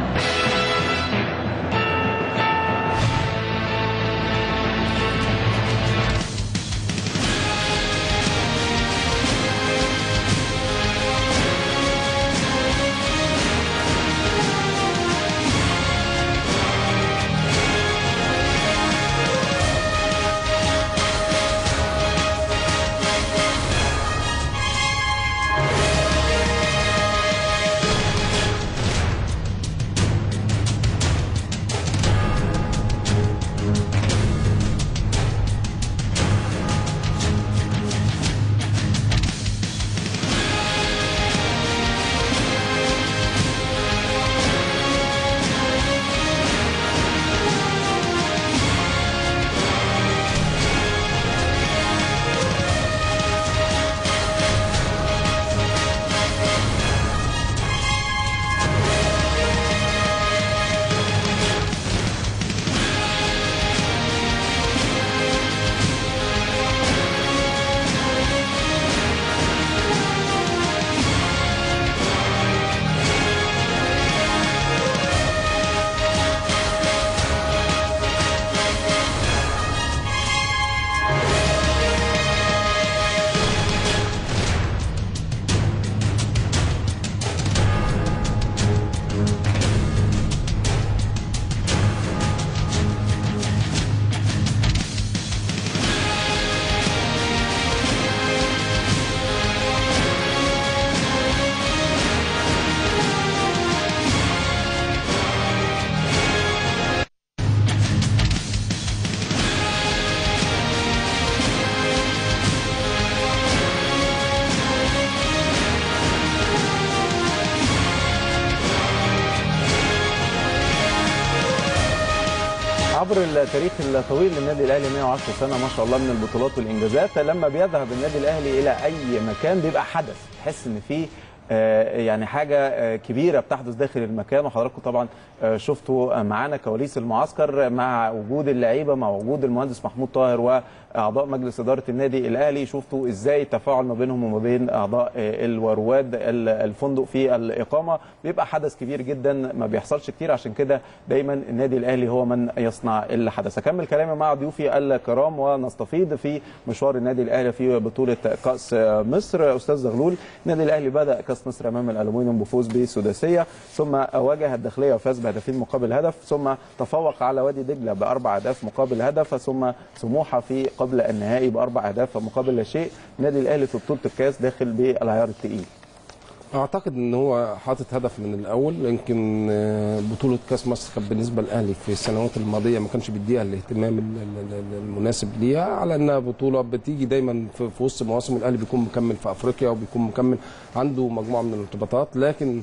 عبر التاريخ الطويل للنادي الاهلي 110 سنه ما شاء الله من البطولات والانجازات لما بيذهب النادي الاهلي الى اي مكان بيبقى حدث تحس ان في آه، يعني حاجه آه، كبيره بتحدث داخل المكان وحضراتكم طبعا آه، شفتوا معانا كواليس المعسكر مع وجود اللعيبه مع وجود المهندس محمود طاهر واعضاء مجلس اداره النادي الاهلي شفتوا ازاي التفاعل ما بينهم وما بين اعضاء آه، الورواد ال- الفندق في الاقامه بيبقى حدث كبير جدا ما بيحصلش كتير عشان كده دايما النادي الاهلي هو من يصنع الحدث اكمل كلامي مع ضيوفي الكرام ونستفيض في مشوار النادي الاهلي في بطوله كاس مصر استاذ زغلول النادي الاهلي بدا كاس مصر امام الالومنيوم بفوز بسداسيه ثم واجه الداخليه وفاز بهدفين مقابل هدف ثم تفوق على وادي دجله باربع اهداف مقابل هدف ثم سموحه في قبل النهائي باربع اهداف مقابل لا شيء النادي الاهلي في بطوله الكاس داخل بالعيار الثقيل اعتقد ان هو حاطط هدف من الاول يمكن آه، بطوله كاس مصر كانت بالنسبه للاهلي في السنوات الماضيه ما كانش بيديها الاهتمام ال- ال- ال- المناسب ليها على انها بطوله بتيجي دايما في في وسط مواسم الاهلي بيكون مكمل في افريقيا وبيكون مكمل عنده مجموعه من الارتباطات لكن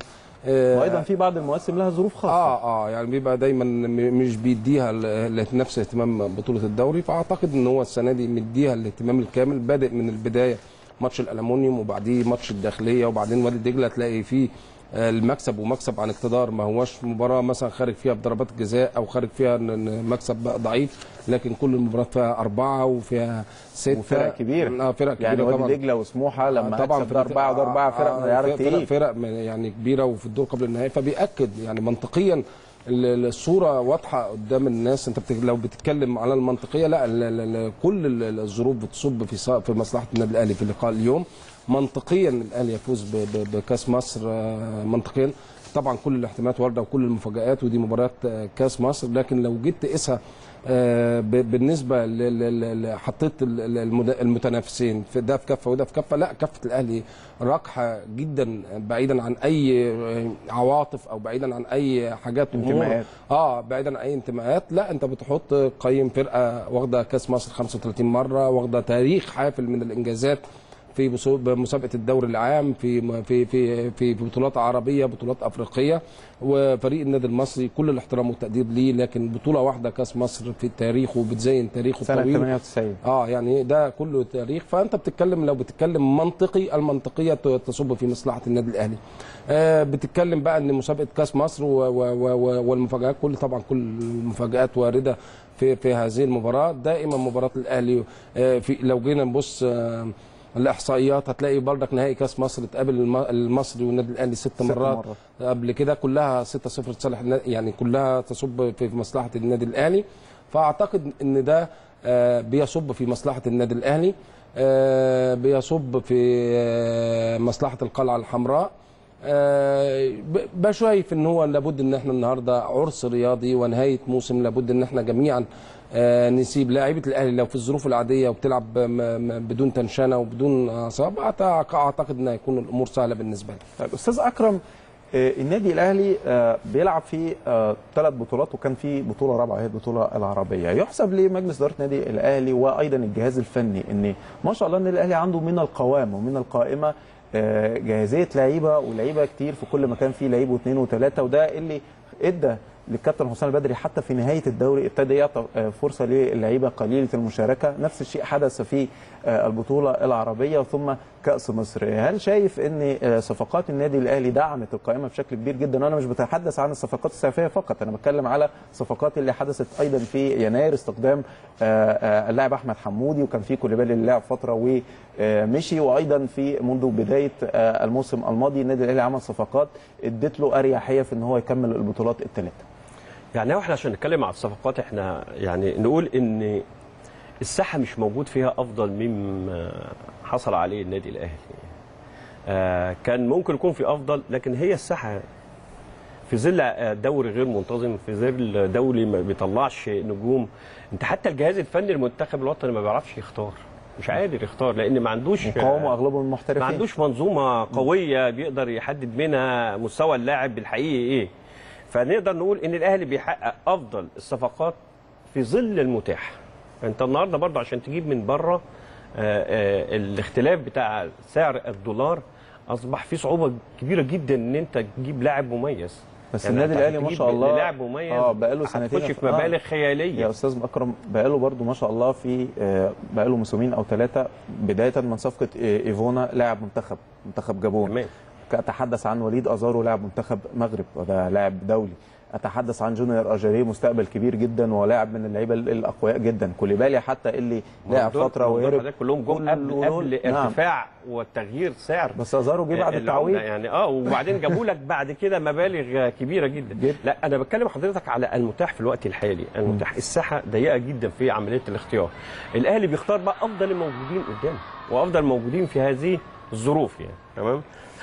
آه، وايضا في بعض المواسم لها ظروف خاصه اه اه يعني بيبقى دايما م- مش بيديها ال- ال- نفس اهتمام بطوله الدوري فاعتقد ان هو السنه دي مديها الاهتمام الكامل بادئ من البدايه ماتش الالومنيوم وبعديه ماتش الداخليه وبعدين وادي دجله تلاقي فيه آه، المكسب ومكسب عن اقتدار ما هوش مباراه مثلا خارج فيها بضربات جزاء او خارج فيها إن- إن مكسب بقى ضعيف لكن كل المباريات فيها اربعه وفيها سته وفرق كبيره اه فرق كبيره يعني طبعا وادي دجله وسموحه لما طبعا طبعا ده اربعه وده اربعه فرق من العيار فرق, التقيل فرق فرق من- يعني كبيره وفي الدور قبل النهائي فبيأكد يعني منطقيا ال- الصوره واضحه قدام الناس انت بت... لو بتتكلم على المنطقيه لا ال... ال... ال- كل ال- الظروف بتصب في ص... في مصلحه النادي الاهلي في اللقاء اليوم منطقيا الاهلي يفوز ب... ب... بكاس مصر آه، منطقيا طبعا كل الاحتمالات وارده وكل المفاجات ودي مباراه آه، كاس مصر لكن لو جيت تقيسها آه، ب- بالنسبه ل- ل- ل- حطيت ال- ال- المد- المتنافسين في ده في كفه وده في كفه لا كفه الاهلي راقحه جدا بعيدا عن اي آه، عواطف او بعيدا عن اي حاجات أمور. انتماءات. اه بعيدا عن اي انتماءات لا انت بتحط قيم فرقه واخده كاس مصر 35 مره واخده تاريخ حافل من الانجازات في بصو- بمسابقه الدوري العام في في في في بطولات عربيه بطولات افريقيه وفريق النادي المصري كل الاحترام والتقدير ليه لكن بطوله واحده كاس مصر في تاريخه بتزين تاريخه سنه الطويل 98 اه يعني ده كله تاريخ فانت بتتكلم لو بتتكلم منطقي المنطقيه ت- تصب في مصلحه النادي الاهلي آه بتتكلم بقى ان مسابقه كاس مصر و و و و والمفاجات كل طبعا كل المفاجات وارده في في هذه المباراه دائما مباراه الاهلي آه في لو جينا نبص آه الاحصائيات هتلاقي بردك نهائي كاس مصر اتقابل الم- المصري والنادي الاهلي ست, ست مرات, مرات. قبل كده كلها 6-0 لصالح النا- يعني كلها تصب في مصلحه النادي الاهلي فاعتقد ان ده آه، بيصب في مصلحه النادي الاهلي آه، بيصب في آه، مصلحه القلعه الحمراء آه، ب- بشايف ان هو لابد ان احنا النهارده عرس رياضي ونهايه موسم لابد ان احنا جميعا آه، نسيب لاعيبه الاهلي لو في الظروف العاديه وبتلعب م- م- بدون تنشنه وبدون اعصاب أعتقد- اعتقد ان هيكون الامور سهله بالنسبه لنا طيب استاذ اكرم آه، النادي الاهلي آه، بيلعب في ثلاث بطولات وكان في بطوله رابعه هي البطوله العربيه يحسب لمجلس اداره النادي الاهلي وايضا الجهاز الفني ان ما شاء الله النادي الاهلي عنده من القوام ومن القائمه آه، جاهزيه لعيبه ولعيبه كتير في كل مكان فيه لعيب واثنين وثلاثه وده اللي ادى للكابتن حسام البدري حتى في نهايه الدوري ابتدى يعطي آه، فرصه للعيبه قليله المشاركه نفس الشيء حدث في آه، البطوله العربيه ثم كاس مصر هل شايف ان آه، صفقات النادي الاهلي دعمت القائمه بشكل كبير جدا وانا مش بتحدث عن الصفقات الصيفيه فقط انا بتكلم على الصفقات اللي حدثت ايضا في يناير استخدام آه، آه، اللاعب احمد حمودي وكان في كوليبالي اللي لعب فتره ومشي وايضا في منذ بدايه آه، الموسم الماضي النادي الاهلي عمل صفقات ادت له اريحيه في ان هو يكمل البطولات الثلاثه يعني هو احنا عشان نتكلم على الصفقات احنا يعني نقول ان الساحه مش موجود فيها افضل مما حصل عليه النادي الاهلي آه كان ممكن يكون في افضل لكن هي الساحه في ظل آه، دوري غير منتظم في ظل دوري ما بيطلعش نجوم انت حتى الجهاز الفني المنتخب الوطني ما بيعرفش يختار مش قادر يختار لان ما عندوش مقاومه اغلبهم محترفين ما عندوش منظومه قويه بيقدر يحدد منها مستوى اللاعب الحقيقي ايه فنقدر نقول ان الاهلي بيحقق افضل الصفقات في ظل المتاح انت النهارده برضه عشان تجيب من بره آه، آه، الاختلاف بتاع سعر الدولار اصبح في صعوبه كبيره جدا ان انت تجيب لاعب مميز بس يعني النادي أنت الاهلي ما هتجيب شاء الله لاعب مميز اه بقاله سنتين هتخش في مبالغ خياليه يا استاذ اكرم بقاله برضو ما شاء الله في آه، بقاله موسمين او ثلاثه بدايه من صفقه آه، ايفونا لاعب منتخب منتخب جابون تمام. اتحدث عن وليد ازارو لاعب منتخب مغرب وده لاعب دولي اتحدث عن جونيور اجاري مستقبل كبير جدا ولاعب من اللعيبه الاقوياء جدا كوليبالي حتى اللي لعب دول- فتره دول وهرب حضرتك كلهم جم قبل كل دول- قبل نعم. ارتفاع وتغيير سعر بس ازارو جه بعد العملة التعويض يعني اه وبعدين جابوا لك بعد كده مبالغ كبيره جدا. جدا. لا انا بتكلم حضرتك على المتاح في الوقت الحالي المتاح الساحه ضيقه جدا في عمليه الاختيار الاهلي بيختار بقى افضل الموجودين قدامه وافضل الموجودين في هذه الظروف يعني تمام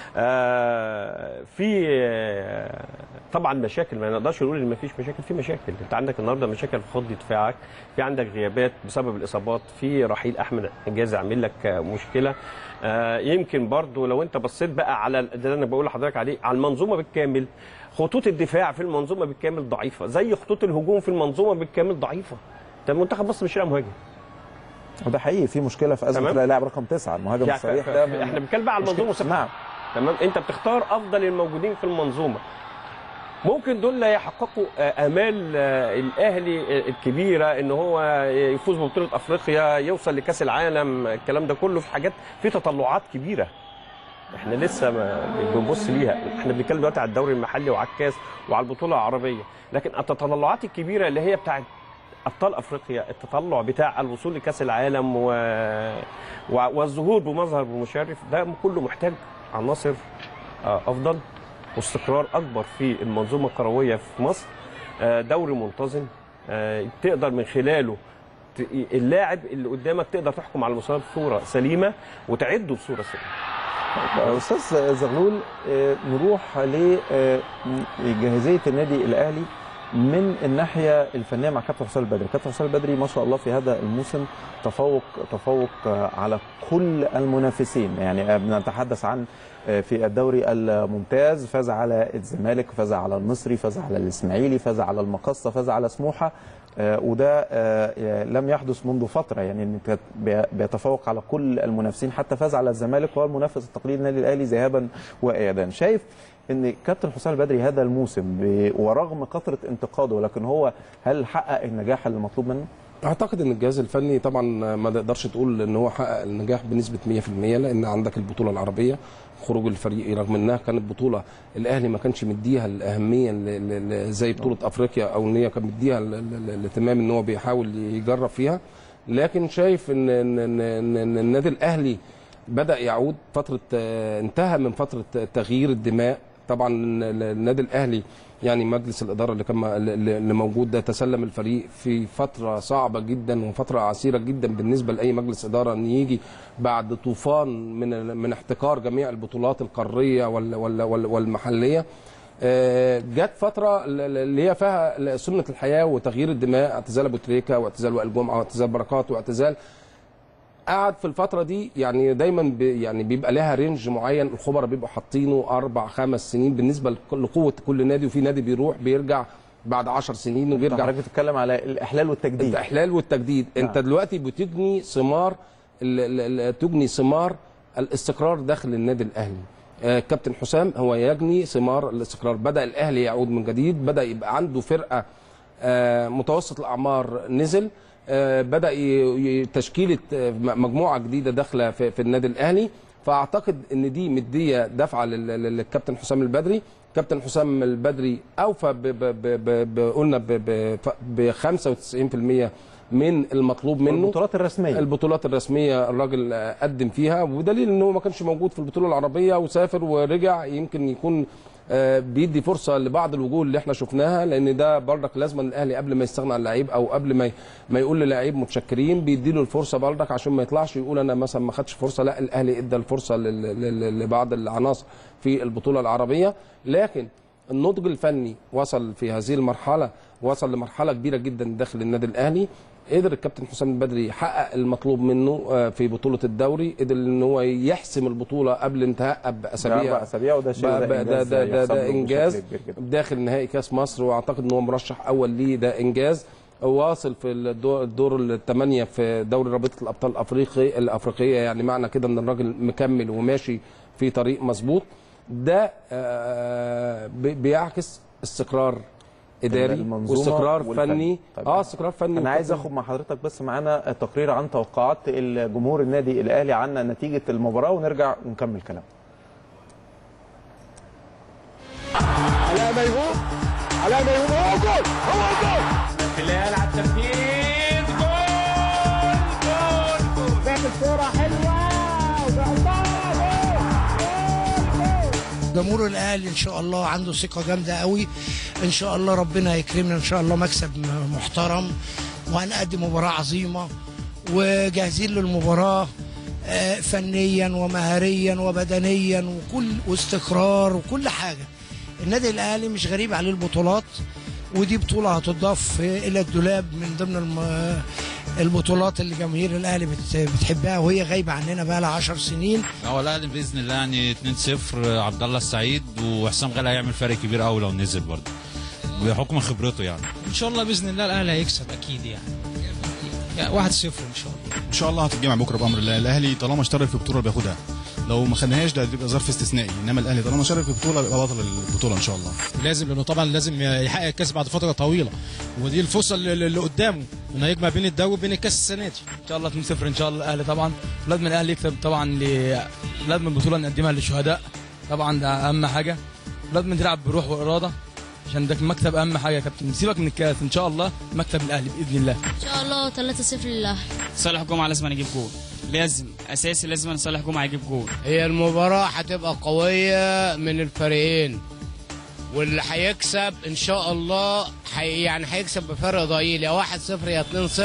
آه في آه طبعا مشاكل ما نقدرش نقول ان ما فيش مشاكل في مشاكل انت عندك النهارده مشاكل في خط دفاعك في عندك غيابات بسبب الاصابات في رحيل احمد حجازي عامل لك آه، مشكله آه يمكن برضو لو انت بصيت بقى على ده اللي انا بقول لحضرتك عليه على المنظومه بالكامل خطوط الدفاع في المنظومه بالكامل ضعيفه زي خطوط الهجوم في المنظومه بالكامل ضعيفه انت المنتخب مصر مش لاقي مهاجم وده حقيقي في مشكله في ازمه تمام. تلاقي لاعب رقم تسعه المهاجم يعني الصريح ف- ده ف- احنا بنتكلم بقى على مشكلة. المنظومه نعم تمام انت بتختار افضل الموجودين في المنظومه ممكن دول لا يحققوا آه، امال آه، الاهلي آه، الكبيره ان هو يفوز ببطوله افريقيا يوصل لكاس العالم الكلام ده كله في حاجات في تطلعات كبيره احنا لسه ما بنبص ليها احنا بنتكلم دلوقتي على الدوري المحلي وعلى الكاس وعلى البطوله العربيه لكن التطلعات الكبيره اللي هي بتاعت ابطال افريقيا التطلع بتاع الوصول لكاس العالم و... و... والظهور بمظهر مشرف ده كله محتاج عناصر آه، افضل واستقرار اكبر في المنظومه الكرويه في مصر آه، دوري منتظم آه، تقدر من خلاله ت- اللاعب اللي قدامك تقدر تحكم على المستوى بصوره سليمه وتعده بصوره سليمه استاذ زغلول آه، نروح لجاهزيه النادي الاهلي من الناحيه الفنيه مع كابتن حسام البدري، كابتن حسام البدري ما شاء الله في هذا الموسم تفوق تفوق آه، على كل المنافسين، يعني آه، بنتحدث عن آه، في الدوري الممتاز فاز على الزمالك، فاز على المصري، فاز على الاسماعيلي، فاز على المقصه، فاز على سموحه آه، وده آه، آه، لم يحدث منذ فتره يعني إن كانت بي- بيتفوق على كل المنافسين حتى فاز على الزمالك وهو المنافس التقليدي للنادي الاهلي ذهابا وايابا شايف ان كابتن حسام البدري هذا الموسم ب- ورغم كثره انتقاده لكن هو هل حقق النجاح اللي مطلوب منه؟ اعتقد ان الجهاز الفني طبعا ما تقدرش تقول ان هو حقق النجاح بنسبه 100% لان عندك البطوله العربيه خروج الفريق رغم انها كانت بطوله الاهلي ما كانش مديها الاهميه ل- ل- ل- زي بطوله افريقيا او ان هي كان مديها ال- ال- الاهتمام ان هو بيحاول يجرب فيها لكن شايف ان ان ان, إن, إن النادي الاهلي بدا يعود فتره آه، انتهى من فتره تغيير الدماء طبعا ال- النادي الاهلي يعني مجلس الاداره اللي كان م- اللي موجود ده تسلم الفريق في فتره صعبه جدا وفتره عسيره جدا بالنسبه لاي مجلس اداره ان يجي بعد طوفان من من احتكار جميع البطولات القاريه وال- وال- وال- والمحليه آه، جت فتره ال- ال- اللي هي فيها سنه الحياه وتغيير الدماء اعتزال ابو تريكه واعتزال وائل جمعه واعتزال بركات واعتزال قعد في الفترة دي يعني دايما بي يعني بيبقى لها رينج معين الخبراء بيبقوا حاطينه أربع خمس سنين بالنسبة لكل- لقوة كل نادي وفي نادي بيروح بيرجع بعد عشر سنين وبيرجع حضرتك بتتكلم على الاحلال والتجديد الاحلال والتجديد نعم. انت دلوقتي بتجني ثمار ال- ال- ال- تجني ثمار الاستقرار داخل النادي الاهلي آه، كابتن حسام هو يجني ثمار الاستقرار بدا الاهلي يعود من جديد بدا يبقى عنده فرقه آه، متوسط الاعمار نزل آه، بدا ي- ي- تشكيله آه، م- مجموعه جديده داخله في في النادي الاهلي فاعتقد ان دي مديه دفعه لل- لل- للكابتن حسام البدري كابتن حسام البدري اوفى ب- ب- ب- ب- ب- قلنا ب- ب- ف- ب 95% من المطلوب منه البطولات الرسميه البطولات الرسميه الراجل آه، قدم فيها ودليل ان هو ما كانش موجود في البطوله العربيه وسافر ورجع يمكن يكون آه، بيدي فرصه لبعض الوجوه اللي احنا شفناها لان ده برضك لازم الاهلي قبل ما يستغنى عن اللعيب او قبل ما ي- ما يقول للعيب متشكرين بيدي له الفرصه برضك عشان ما يطلعش يقول انا مثلا ما خدش فرصه لا الاهلي ادى الفرصه لل- لل- لبعض العناصر في البطوله العربيه لكن النضج الفني وصل في هذه المرحله وصل لمرحله كبيره جدا داخل النادي الاهلي قدر الكابتن حسام البدري يحقق المطلوب منه آه، في بطوله الدوري قدر ان هو يحسم البطوله قبل انتهاء باسابيع بأربع أسابيع وده شيء بقى- ده بقى ده إنجاز ده, ده, يحسب له ده بشكل انجاز كبير جدا. داخل نهائي كاس مصر واعتقد ان هو مرشح اول ليه ده انجاز واصل في الدور, الدور الثمانيه في دوري رابطه الابطال الافريقي الافريقيه يعني معنى كده ان الراجل مكمل وماشي في طريق مظبوط ده آه، بي- بيعكس استقرار اداري المنظومة واستقرار والفن. فني طيب. اه استقرار فني انا عايز وفني. اخد مع حضرتك بس معانا تقرير عن توقعات الجمهور النادي الاهلي عن نتيجه المباراه ونرجع ونكمل كلام علاء ميهوب علاء ميهوب هو جول هو جول بلال على التنفيذ جول جول جول لعب الكوره حلوه جمهور الاهلي ان شاء الله عنده ثقه جامده قوي ان شاء الله ربنا يكرمنا ان شاء الله مكسب محترم وهنقدم مباراه عظيمه وجاهزين للمباراه آه، فنيا ومهاريا وبدنيا وكل واستقرار وكل حاجه النادي الاهلي مش غريب عليه البطولات ودي بطوله هتضاف الى الدولاب من ضمن الم- البطولات اللي جماهير الاهلي بت- بتحبها وهي غايبه عننا بقى لها 10 سنين هو الاهلي باذن الله يعني 2-0 عبد الله السعيد وحسام غالي هيعمل فرق كبير قوي لو نزل برضه بحكم خبرته يعني ان شاء الله باذن الله الاهلي هيكسب اكيد يعني يعني 1-0 ان شاء الله ان شاء الله هتتجمع بكره بامر الله الاهلي طالما اشترك في البطوله بياخدها لو ما خدناهاش ده هتبقى ظرف استثنائي انما الاهلي طالما شارك في البطوله يبقى بطل البطوله ان شاء الله لازم لانه طبعا لازم يحقق الكاس بعد فتره طويله ودي الفرصه اللي, اللي قدامه انه يجمع بين الدوري وبين الكاس السنه دي ان شاء الله 2-0 ان شاء الله الاهلي طبعا لازم الاهلي يكسب طبعا ل... لازم البطوله نقدمها للشهداء طبعا ده اهم حاجه لازم تلعب بروح واراده عشان ده المكسب اهم حاجه يا كابتن سيبك من الكاس ان شاء الله مكسب الاهلي باذن الله ان شاء الله 3-0 للاهلي صالح جمعه لازم يجيب جول لازم اساسي لازم صالح جمعه يجيب جول هي المباراة هتبقى قوية من الفريقين واللي هيكسب ان شاء الله حي يعني هيكسب بفرق ضئيل يا 1-0 يا 2-0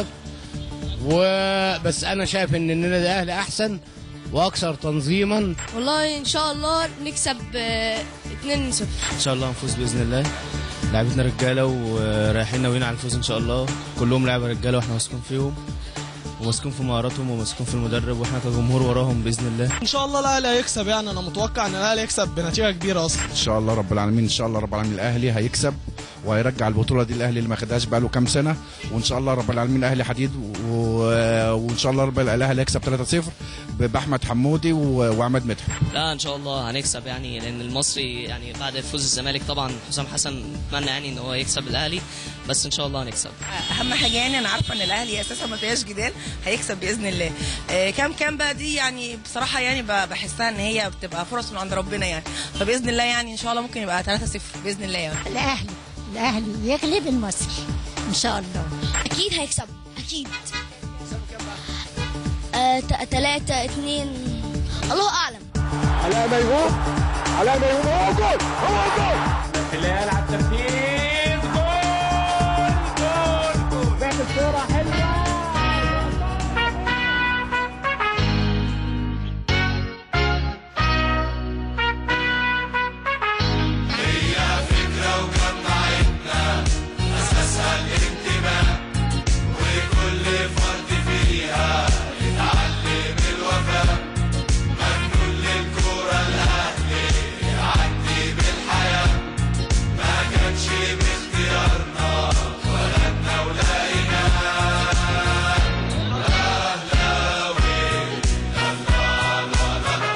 وبس انا شايف ان النادي الاهلي احسن واكثر تنظيما والله ان شاء الله نكسب 2-0 ان شاء الله نفوز باذن الله لعبتنا رجاله ورايحين ناويين على الفوز ان شاء الله كلهم لعيبه رجاله واحنا واثقين فيهم وماسكين في مهاراتهم وماسكين في المدرب واحنا كجمهور وراهم باذن الله ان شاء الله الاهلي هيكسب يعني انا متوقع ان الاهلي هيكسب بنتيجه كبيره اصلا ان شاء الله رب العالمين ان شاء الله رب العالمين الاهلي هيكسب وهيرجع البطوله دي الاهلي اللي ما خدهاش بقاله كام سنه وان شاء الله رب العالمين الاهلي حديد و... وان شاء الله رب الاهلي هيكسب 3-0 باحمد حمودي و... وعماد مدحت لا ان شاء الله هنكسب يعني لان المصري يعني بعد فوز الزمالك طبعا حسام حسن اتمنى يعني ان هو يكسب الاهلي بس ان شاء الله هنكسب اهم حاجه يعني انا عارفه ان الاهلي اساسا ما فيهاش جدال هيكسب باذن الله آه، كام كام بقى دي يعني بصراحه يعني ب- بحسها ان هي بتبقى فرص من عند ربنا يعني فباذن الله يعني ان شاء الله ممكن يبقى 3-0 باذن الله يعني الاهلي الاهلي يغلب المصري ان شاء الله اكيد هيكسب اكيد آه، ت- تلاتة اتنين الله اعلم علاء ميهوب علاء ميهوب هو جول هو جول هلال على الترتيب جول جول جول بيعمل كوره حلوه هي فكرة وجمعتنا أساسها الانتماء وكل فرد فيها يتعلم الوفاء مجنون للكرة الأهلي يعدي بالحياة ما كانش باختيارنا ولدنا ولقيناه أهلاوي لا لا لا لا لا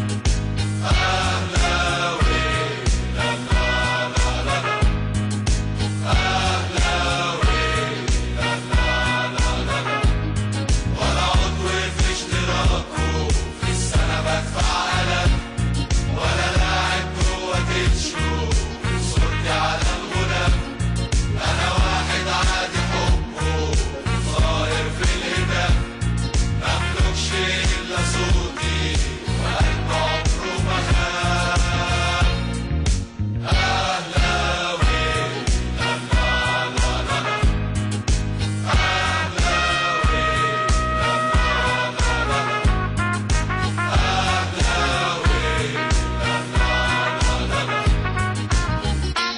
أهلاوي لا لا لا لا لا أهلاوي لا لا لا لا لا ولا عضو في اشتراكه في السنة بدفع قلم ولا لاعب جوه تتشو صورتي على الغلاف أنا واحد عادي حبه صاير في الهتاف مملكش إلا صوتي وقلب عمره ما خاف أهلاوي لا لا لا لا لا أهلاوي لا لا لا لا لا أهلاوي لا لا لا لا لا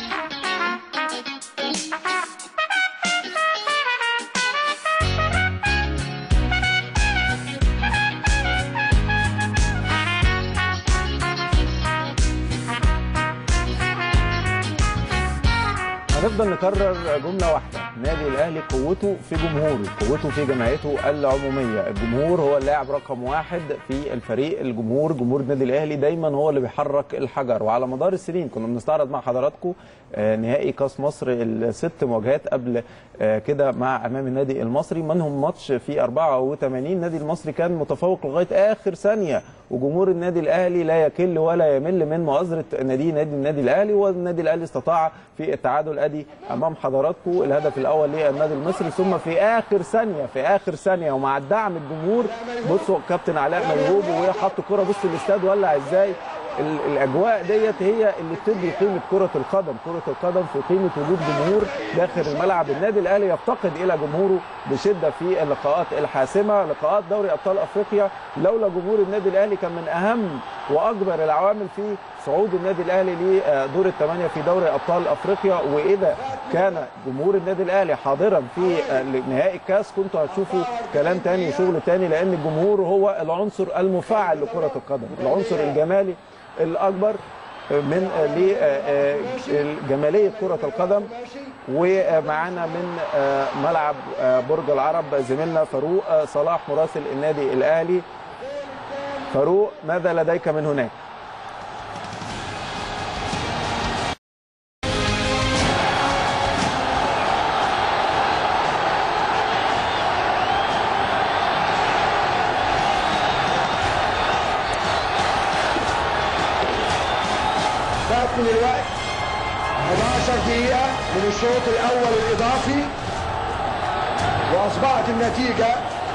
هنفضل نكرر جملة واحدة نادي الأهلي قوته في جمهوره قوته في جمعيته العمومية الجمهور هو اللاعب رقم واحد في الفريق الجمهور جمهور النادي الأهلي دايما هو اللي بيحرك الحجر وعلى مدار السنين كنا بنستعرض مع حضراتكم آه، نهائي كاس مصر الست مواجهات قبل آه، كده مع أمام النادي المصري منهم ماتش في 84 النادي المصري كان متفوق لغاية آخر ثانية وجمهور النادي الأهلي لا يكل ولا يمل من مؤازرة نادي نادي النادي الأهلي والنادي الأهلي استطاع في التعادل ادي امام حضراتكم الهدف الاول للنادي المصري ثم في اخر ثانيه في اخر ثانيه ومع الدعم الجمهور بصوا كابتن علاء ميهوب وهي حط كره بص الاستاد ولع ازاي ال- الاجواء ديت هي اللي بتدي قيمه كره القدم كره القدم في قيمه وجود جمهور داخل الملعب النادي الاهلي يفتقد الى جمهوره بشده في اللقاءات الحاسمه لقاءات دوري ابطال افريقيا لولا جمهور النادي الاهلي كان من اهم واكبر العوامل في صعود النادي الاهلي لدور الثمانيه في دوري ابطال افريقيا واذا كان جمهور النادي الاهلي حاضرا في نهائي الكاس كنتوا هتشوفوا كلام تاني وشغل تاني لان الجمهور هو العنصر المفاعل لكره القدم العنصر الجمالي الاكبر من لجماليه كره القدم ومعانا من ملعب برج العرب زميلنا فاروق صلاح مراسل النادي الاهلي فاروق ماذا لديك من هناك تأكل الوقت 11 دقيقة من الشوط الأول الإضافي وأصبحت النتيجة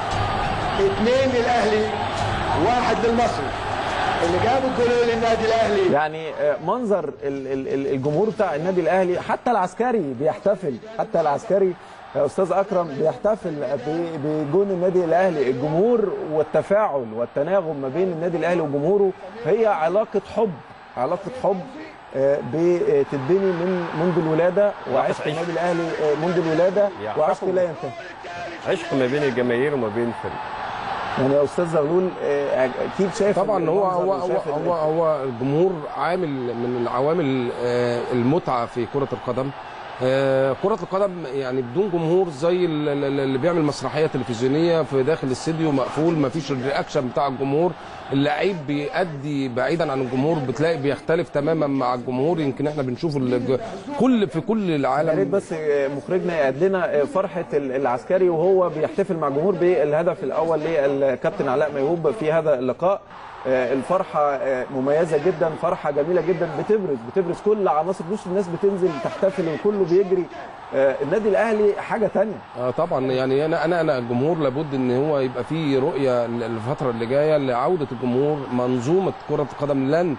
اثنين للأهلي واحد للمصري اللي جاب الجولين للنادي الأهلي يعني آه، منظر ال- ال- ال- الجمهور بتاع النادي الاهلي حتى العسكري بيحتفل حتى العسكري يا استاذ اكرم بيحتفل ب- بجون النادي الاهلي الجمهور والتفاعل والتناغم ما بين النادي الاهلي وجمهوره هي علاقه حب علاقه حب آه، بتتبني من منذ الولاده وعشق عشق. النادي الاهلي آه، منذ الولاده يعشقه. وعشق لا ينتهي عشق ما بين الجماهير وما بين الفريق يعني يا استاذ زغلول آه، اكيد شايف طبعا هو المنظر هو هو وشايف ال- هو, هو الجمهور عامل من العوامل آه، المتعه في كره القدم آه، كرة القدم يعني بدون جمهور زي ال- ال- اللي بيعمل مسرحية تلفزيونية في داخل الاستديو مقفول مفيش الرياكشن بتاع الجمهور اللعيب بيأدي بعيدا عن الجمهور بتلاقي بيختلف تماما مع الجمهور يمكن احنا بنشوف الج- كل في كل يا ريت العالم بس مخرجنا يقعد لنا فرحه العسكري وهو بيحتفل مع الجمهور بالهدف الاول للكابتن علاء ميهوب في هذا اللقاء آه، الفرحه آه، مميزه جدا فرحه جميله جدا بتبرز بتبرز كل عناصر بص الناس بتنزل تحتفل وكله بيجري آه، النادي الاهلي حاجه تانية اه طبعا يعني انا انا انا الجمهور لابد ان هو يبقى فيه رؤيه الفتره اللي جايه لعوده الجمهور منظومه كره القدم لن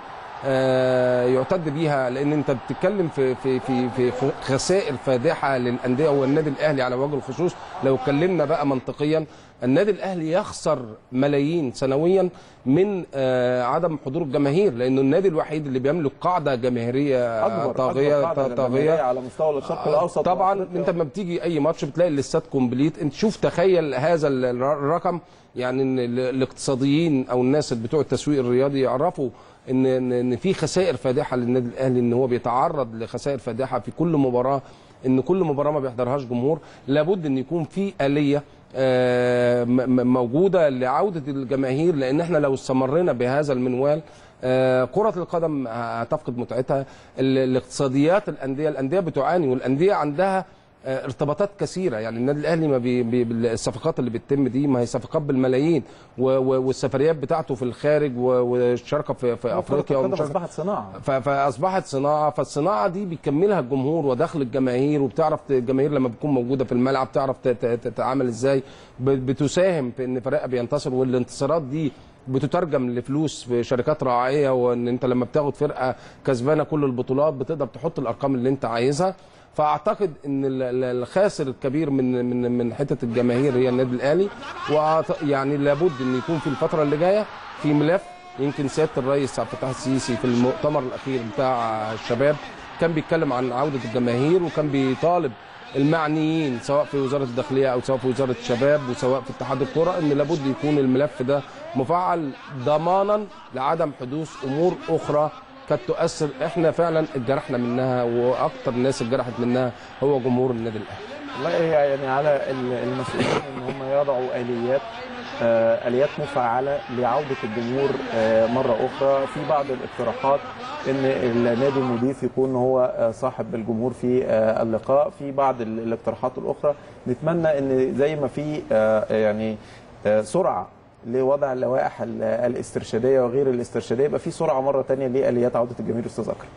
آه، يعتد بيها لان انت بتتكلم في في في في خسائر فادحه للانديه والنادي الاهلي على وجه الخصوص لو اتكلمنا بقى منطقيا النادي الاهلي يخسر ملايين سنويا من آه، عدم حضور الجماهير لانه النادي الوحيد اللي بيملك قاعده جماهيريه اكبر طاغيه أكبر قاعدة طاغيه جماهيرية على مستوى الشرق الاوسط طبعا وأفريقيا. انت لما بتيجي اي ماتش بتلاقي الاستاد كومبليت انت شوف تخيل هذا ال- الر- الرقم يعني ان ال- الاقتصاديين او الناس اللي بتوع التسويق الرياضي يعرفوا ان ان إن في خسائر فادحه للنادي الاهلي ان هو بيتعرض لخسائر فادحه في كل مباراه ان كل مباراه ما بيحضرهاش جمهور لابد ان يكون في اليه آه، م- م- موجوده لعوده الجماهير لان احنا لو استمرينا بهذا المنوال آه، كرة القدم هتفقد متعتها ال- الاقتصاديات الأندية الأندية بتعاني والأندية عندها آه، ارتباطات كثيرة يعني النادي الأهلي ما بي بي الصفقات اللي بتتم دي ما هي صفقات بالملايين و- و- والسفريات بتاعته في الخارج و- والشراكة في, في كرة أفريقيا القدم والمشاركة- اصبحت صناعه ف- فاصبحت صناعه فالصناعه دي بيكملها الجمهور ودخل الجماهير وبتعرف ت- الجماهير لما بتكون موجوده في الملعب تعرف ت- ت- تتعامل ازاي ب- بتساهم في ان فريقها بينتصر والانتصارات دي بتترجم لفلوس في شركات راعيه وان انت لما بتاخد فرقه كسبانه كل البطولات بتقدر تحط الارقام اللي انت عايزها فاعتقد ان ال- ال- الخاسر الكبير من من من حته الجماهير هي النادي الاهلي وأعت- يعني لابد ان يكون في الفتره اللي جايه في ملف يمكن سياده الرئيس عبد الفتاح السيسي في المؤتمر الاخير بتاع الشباب كان بيتكلم عن عوده الجماهير وكان بيطالب المعنيين سواء في وزاره الداخليه او سواء في وزاره الشباب وسواء في اتحاد الكره ان لابد يكون الملف ده مفعل ضمانا لعدم حدوث امور اخرى قد تؤثر احنا فعلا اتجرحنا منها واكتر الناس اتجرحت منها هو جمهور النادي الاهلي والله هي يعني على ال- المسؤولين ان هم يضعوا اليات آه، اليات مفعله لعوده الجمهور آه، مره اخرى في بعض الاقتراحات ان النادي المضيف يكون هو آه، صاحب الجمهور في آه، اللقاء في بعض ال- الاقتراحات الاخرى نتمنى ان زي ما في آه، يعني آه، سرعه لوضع اللوائح ال- الاسترشاديه وغير الاسترشاديه يبقى في سرعه مره ثانيه لاليات عوده الجماهير استاذ اكرم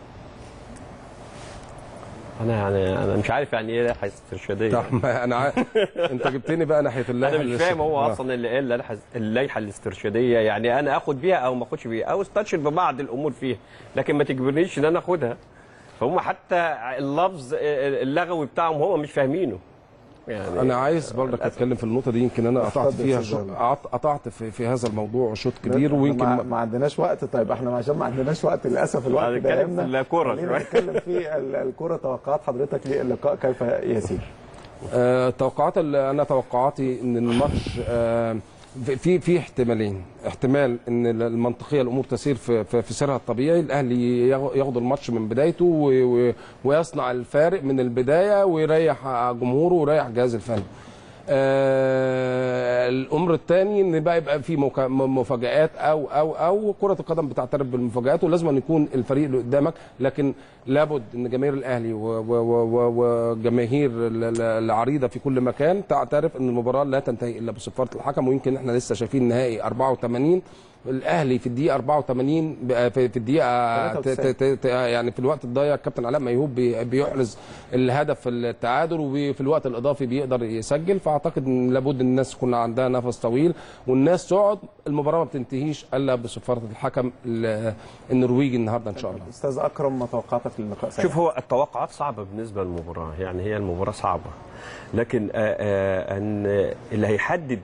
انا يعني انا مش عارف يعني ايه لائحه استرشاديه طب ما انا عا... انت جبتني بقى ناحيه اللائحه انا مش اللي فاهم هو آه. اصلا اللي قال اللائحة- اللائحه الاسترشاديه يعني انا اخد بيها او ما اخدش بيها او استشهد ببعض الامور فيها لكن ما تجبرنيش ان انا اخدها فهم حتى اللفظ اللغوي بتاعهم هم مش فاهمينه يعني انا عايز برضك اتكلم في النقطه دي يمكن انا قطعت اتفضل فيها يا أستاذ شو... جمال. قطعت- قطعت في, في هذا الموضوع شوط كبير إحنا ويمكن ما, ما- ما عندناش وقت طيب احنا عشان ما عندناش وقت للاسف الوقت هنتكلم دايمنا في الكرة خلينا شوية. نتكلم في ال- الكرة توقعات حضرتك للقاء كيف يسير آه، توقعات ال- انا توقعاتي ان الماتش آه، في- في في احتمالين احتمال ان المنطقيه الامور تسير في في, في سيرها الطبيعي الاهلي ياخ- ياخد الماتش من بدايته و- و- ويصنع الفارق من البدايه ويريح جمهوره ويريح الجهاز الفني آه الامر الثاني ان بقى يبقى في موكا- م- مفاجات او او او كره القدم بتعترف بالمفاجات ولازم أن يكون الفريق اللي قدامك لكن لابد ان جماهير الاهلي و- و- و- و- وجماهير ال- ال- العريضه في كل مكان تعترف ان المباراه لا تنتهي الا بصفاره الحكم ويمكن احنا لسه شايفين نهائي 84 الاهلي في الدقيقه 84 بقى في في الدقيقه ت- ت- ت- يعني في الوقت الضايع الكابتن علاء ميهوب بي- بيحرز الهدف التعادل وفي الوقت الاضافي بيقدر يسجل فاعتقد ان لابد ان الناس يكون عندها نفس طويل والناس تقعد المباراه ما بتنتهيش الا بصفاره الحكم ال- النرويجي النهارده ان شاء الله استاذ اكرم ما توقعاتك للقاء سريع. شوف هو التوقعات صعبة بالنسبة للمباراة يعني هي المباراة صعبة لكن آه، آه، أن اللي هيحدد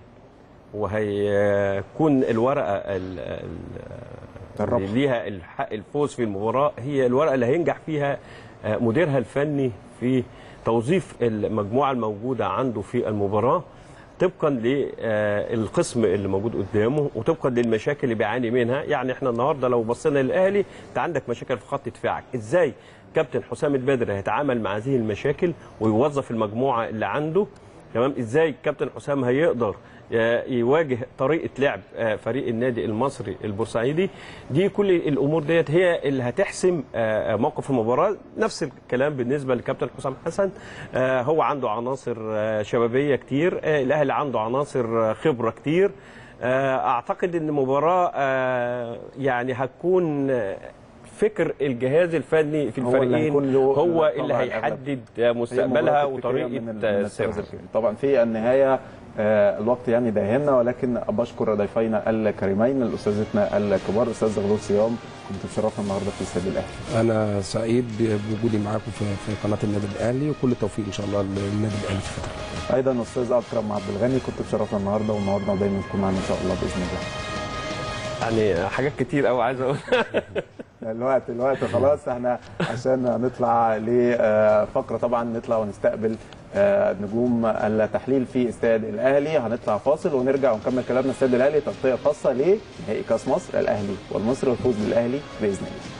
وهيكون الورقة ال- ال- اللي ليها الحق الفوز في المباراة هي الورقة اللي هينجح فيها آه، مديرها الفني في توظيف المجموعة الموجودة عنده في المباراة طبقا للقسم اللي موجود قدامه وطبقا للمشاكل اللي بيعاني منها يعني احنا النهارده لو بصينا للاهلي انت عندك مشاكل في خط دفاعك ازاي كابتن حسام البدري هيتعامل مع هذه المشاكل ويوظف المجموعه اللي عنده تمام ازاي كابتن حسام هيقدر آه، يواجه طريقه لعب آه، فريق النادي المصري البورسعيدي دي كل الامور ديت هي اللي هتحسم آه، موقف المباراه نفس الكلام بالنسبه لكابتن حسام حسن آه، هو عنده عناصر آه، شبابيه كتير آه، الاهلي عنده عناصر آه، خبره كتير آه، اعتقد ان المباراه آه، يعني هتكون آه، فكر الجهاز الفني في هو اللي الفريقين هيكون له هو طبع اللي الأغلب. هيحدد هي مستقبلها مباراة تكتيكية وطريقه من ال- من آه، الطراز سيرها الكبير. طبعا في النهايه آه، الوقت يعني داهمنا ولكن بشكر ضيفينا الكريمين الاستاذتنا الكبار استاذ زغلول صيام كنت بشرفنا النهارده في استاد الاهلي انا سعيد بوجودي معاكم في في قناه النادي الاهلي وكل التوفيق ان شاء الله للنادي الاهلي في الفتره ايضا استاذ اكرم عبد الغني كنت بشرفنا النهارده والنهارده ودايما تكون معنا ان شاء الله باذن الله يعني حاجات كتير قوي عايز اقول الوقت الوقت خلاص احنا عشان نطلع لفقره طبعا نطلع ونستقبل آه، نجوم التحليل في استاد الاهلي هنطلع فاصل ونرجع ونكمل كلامنا استاد الاهلي تغطيه خاصه لنهائي كاس مصر الاهلي والمصري والفوز بالاهلي باذن الله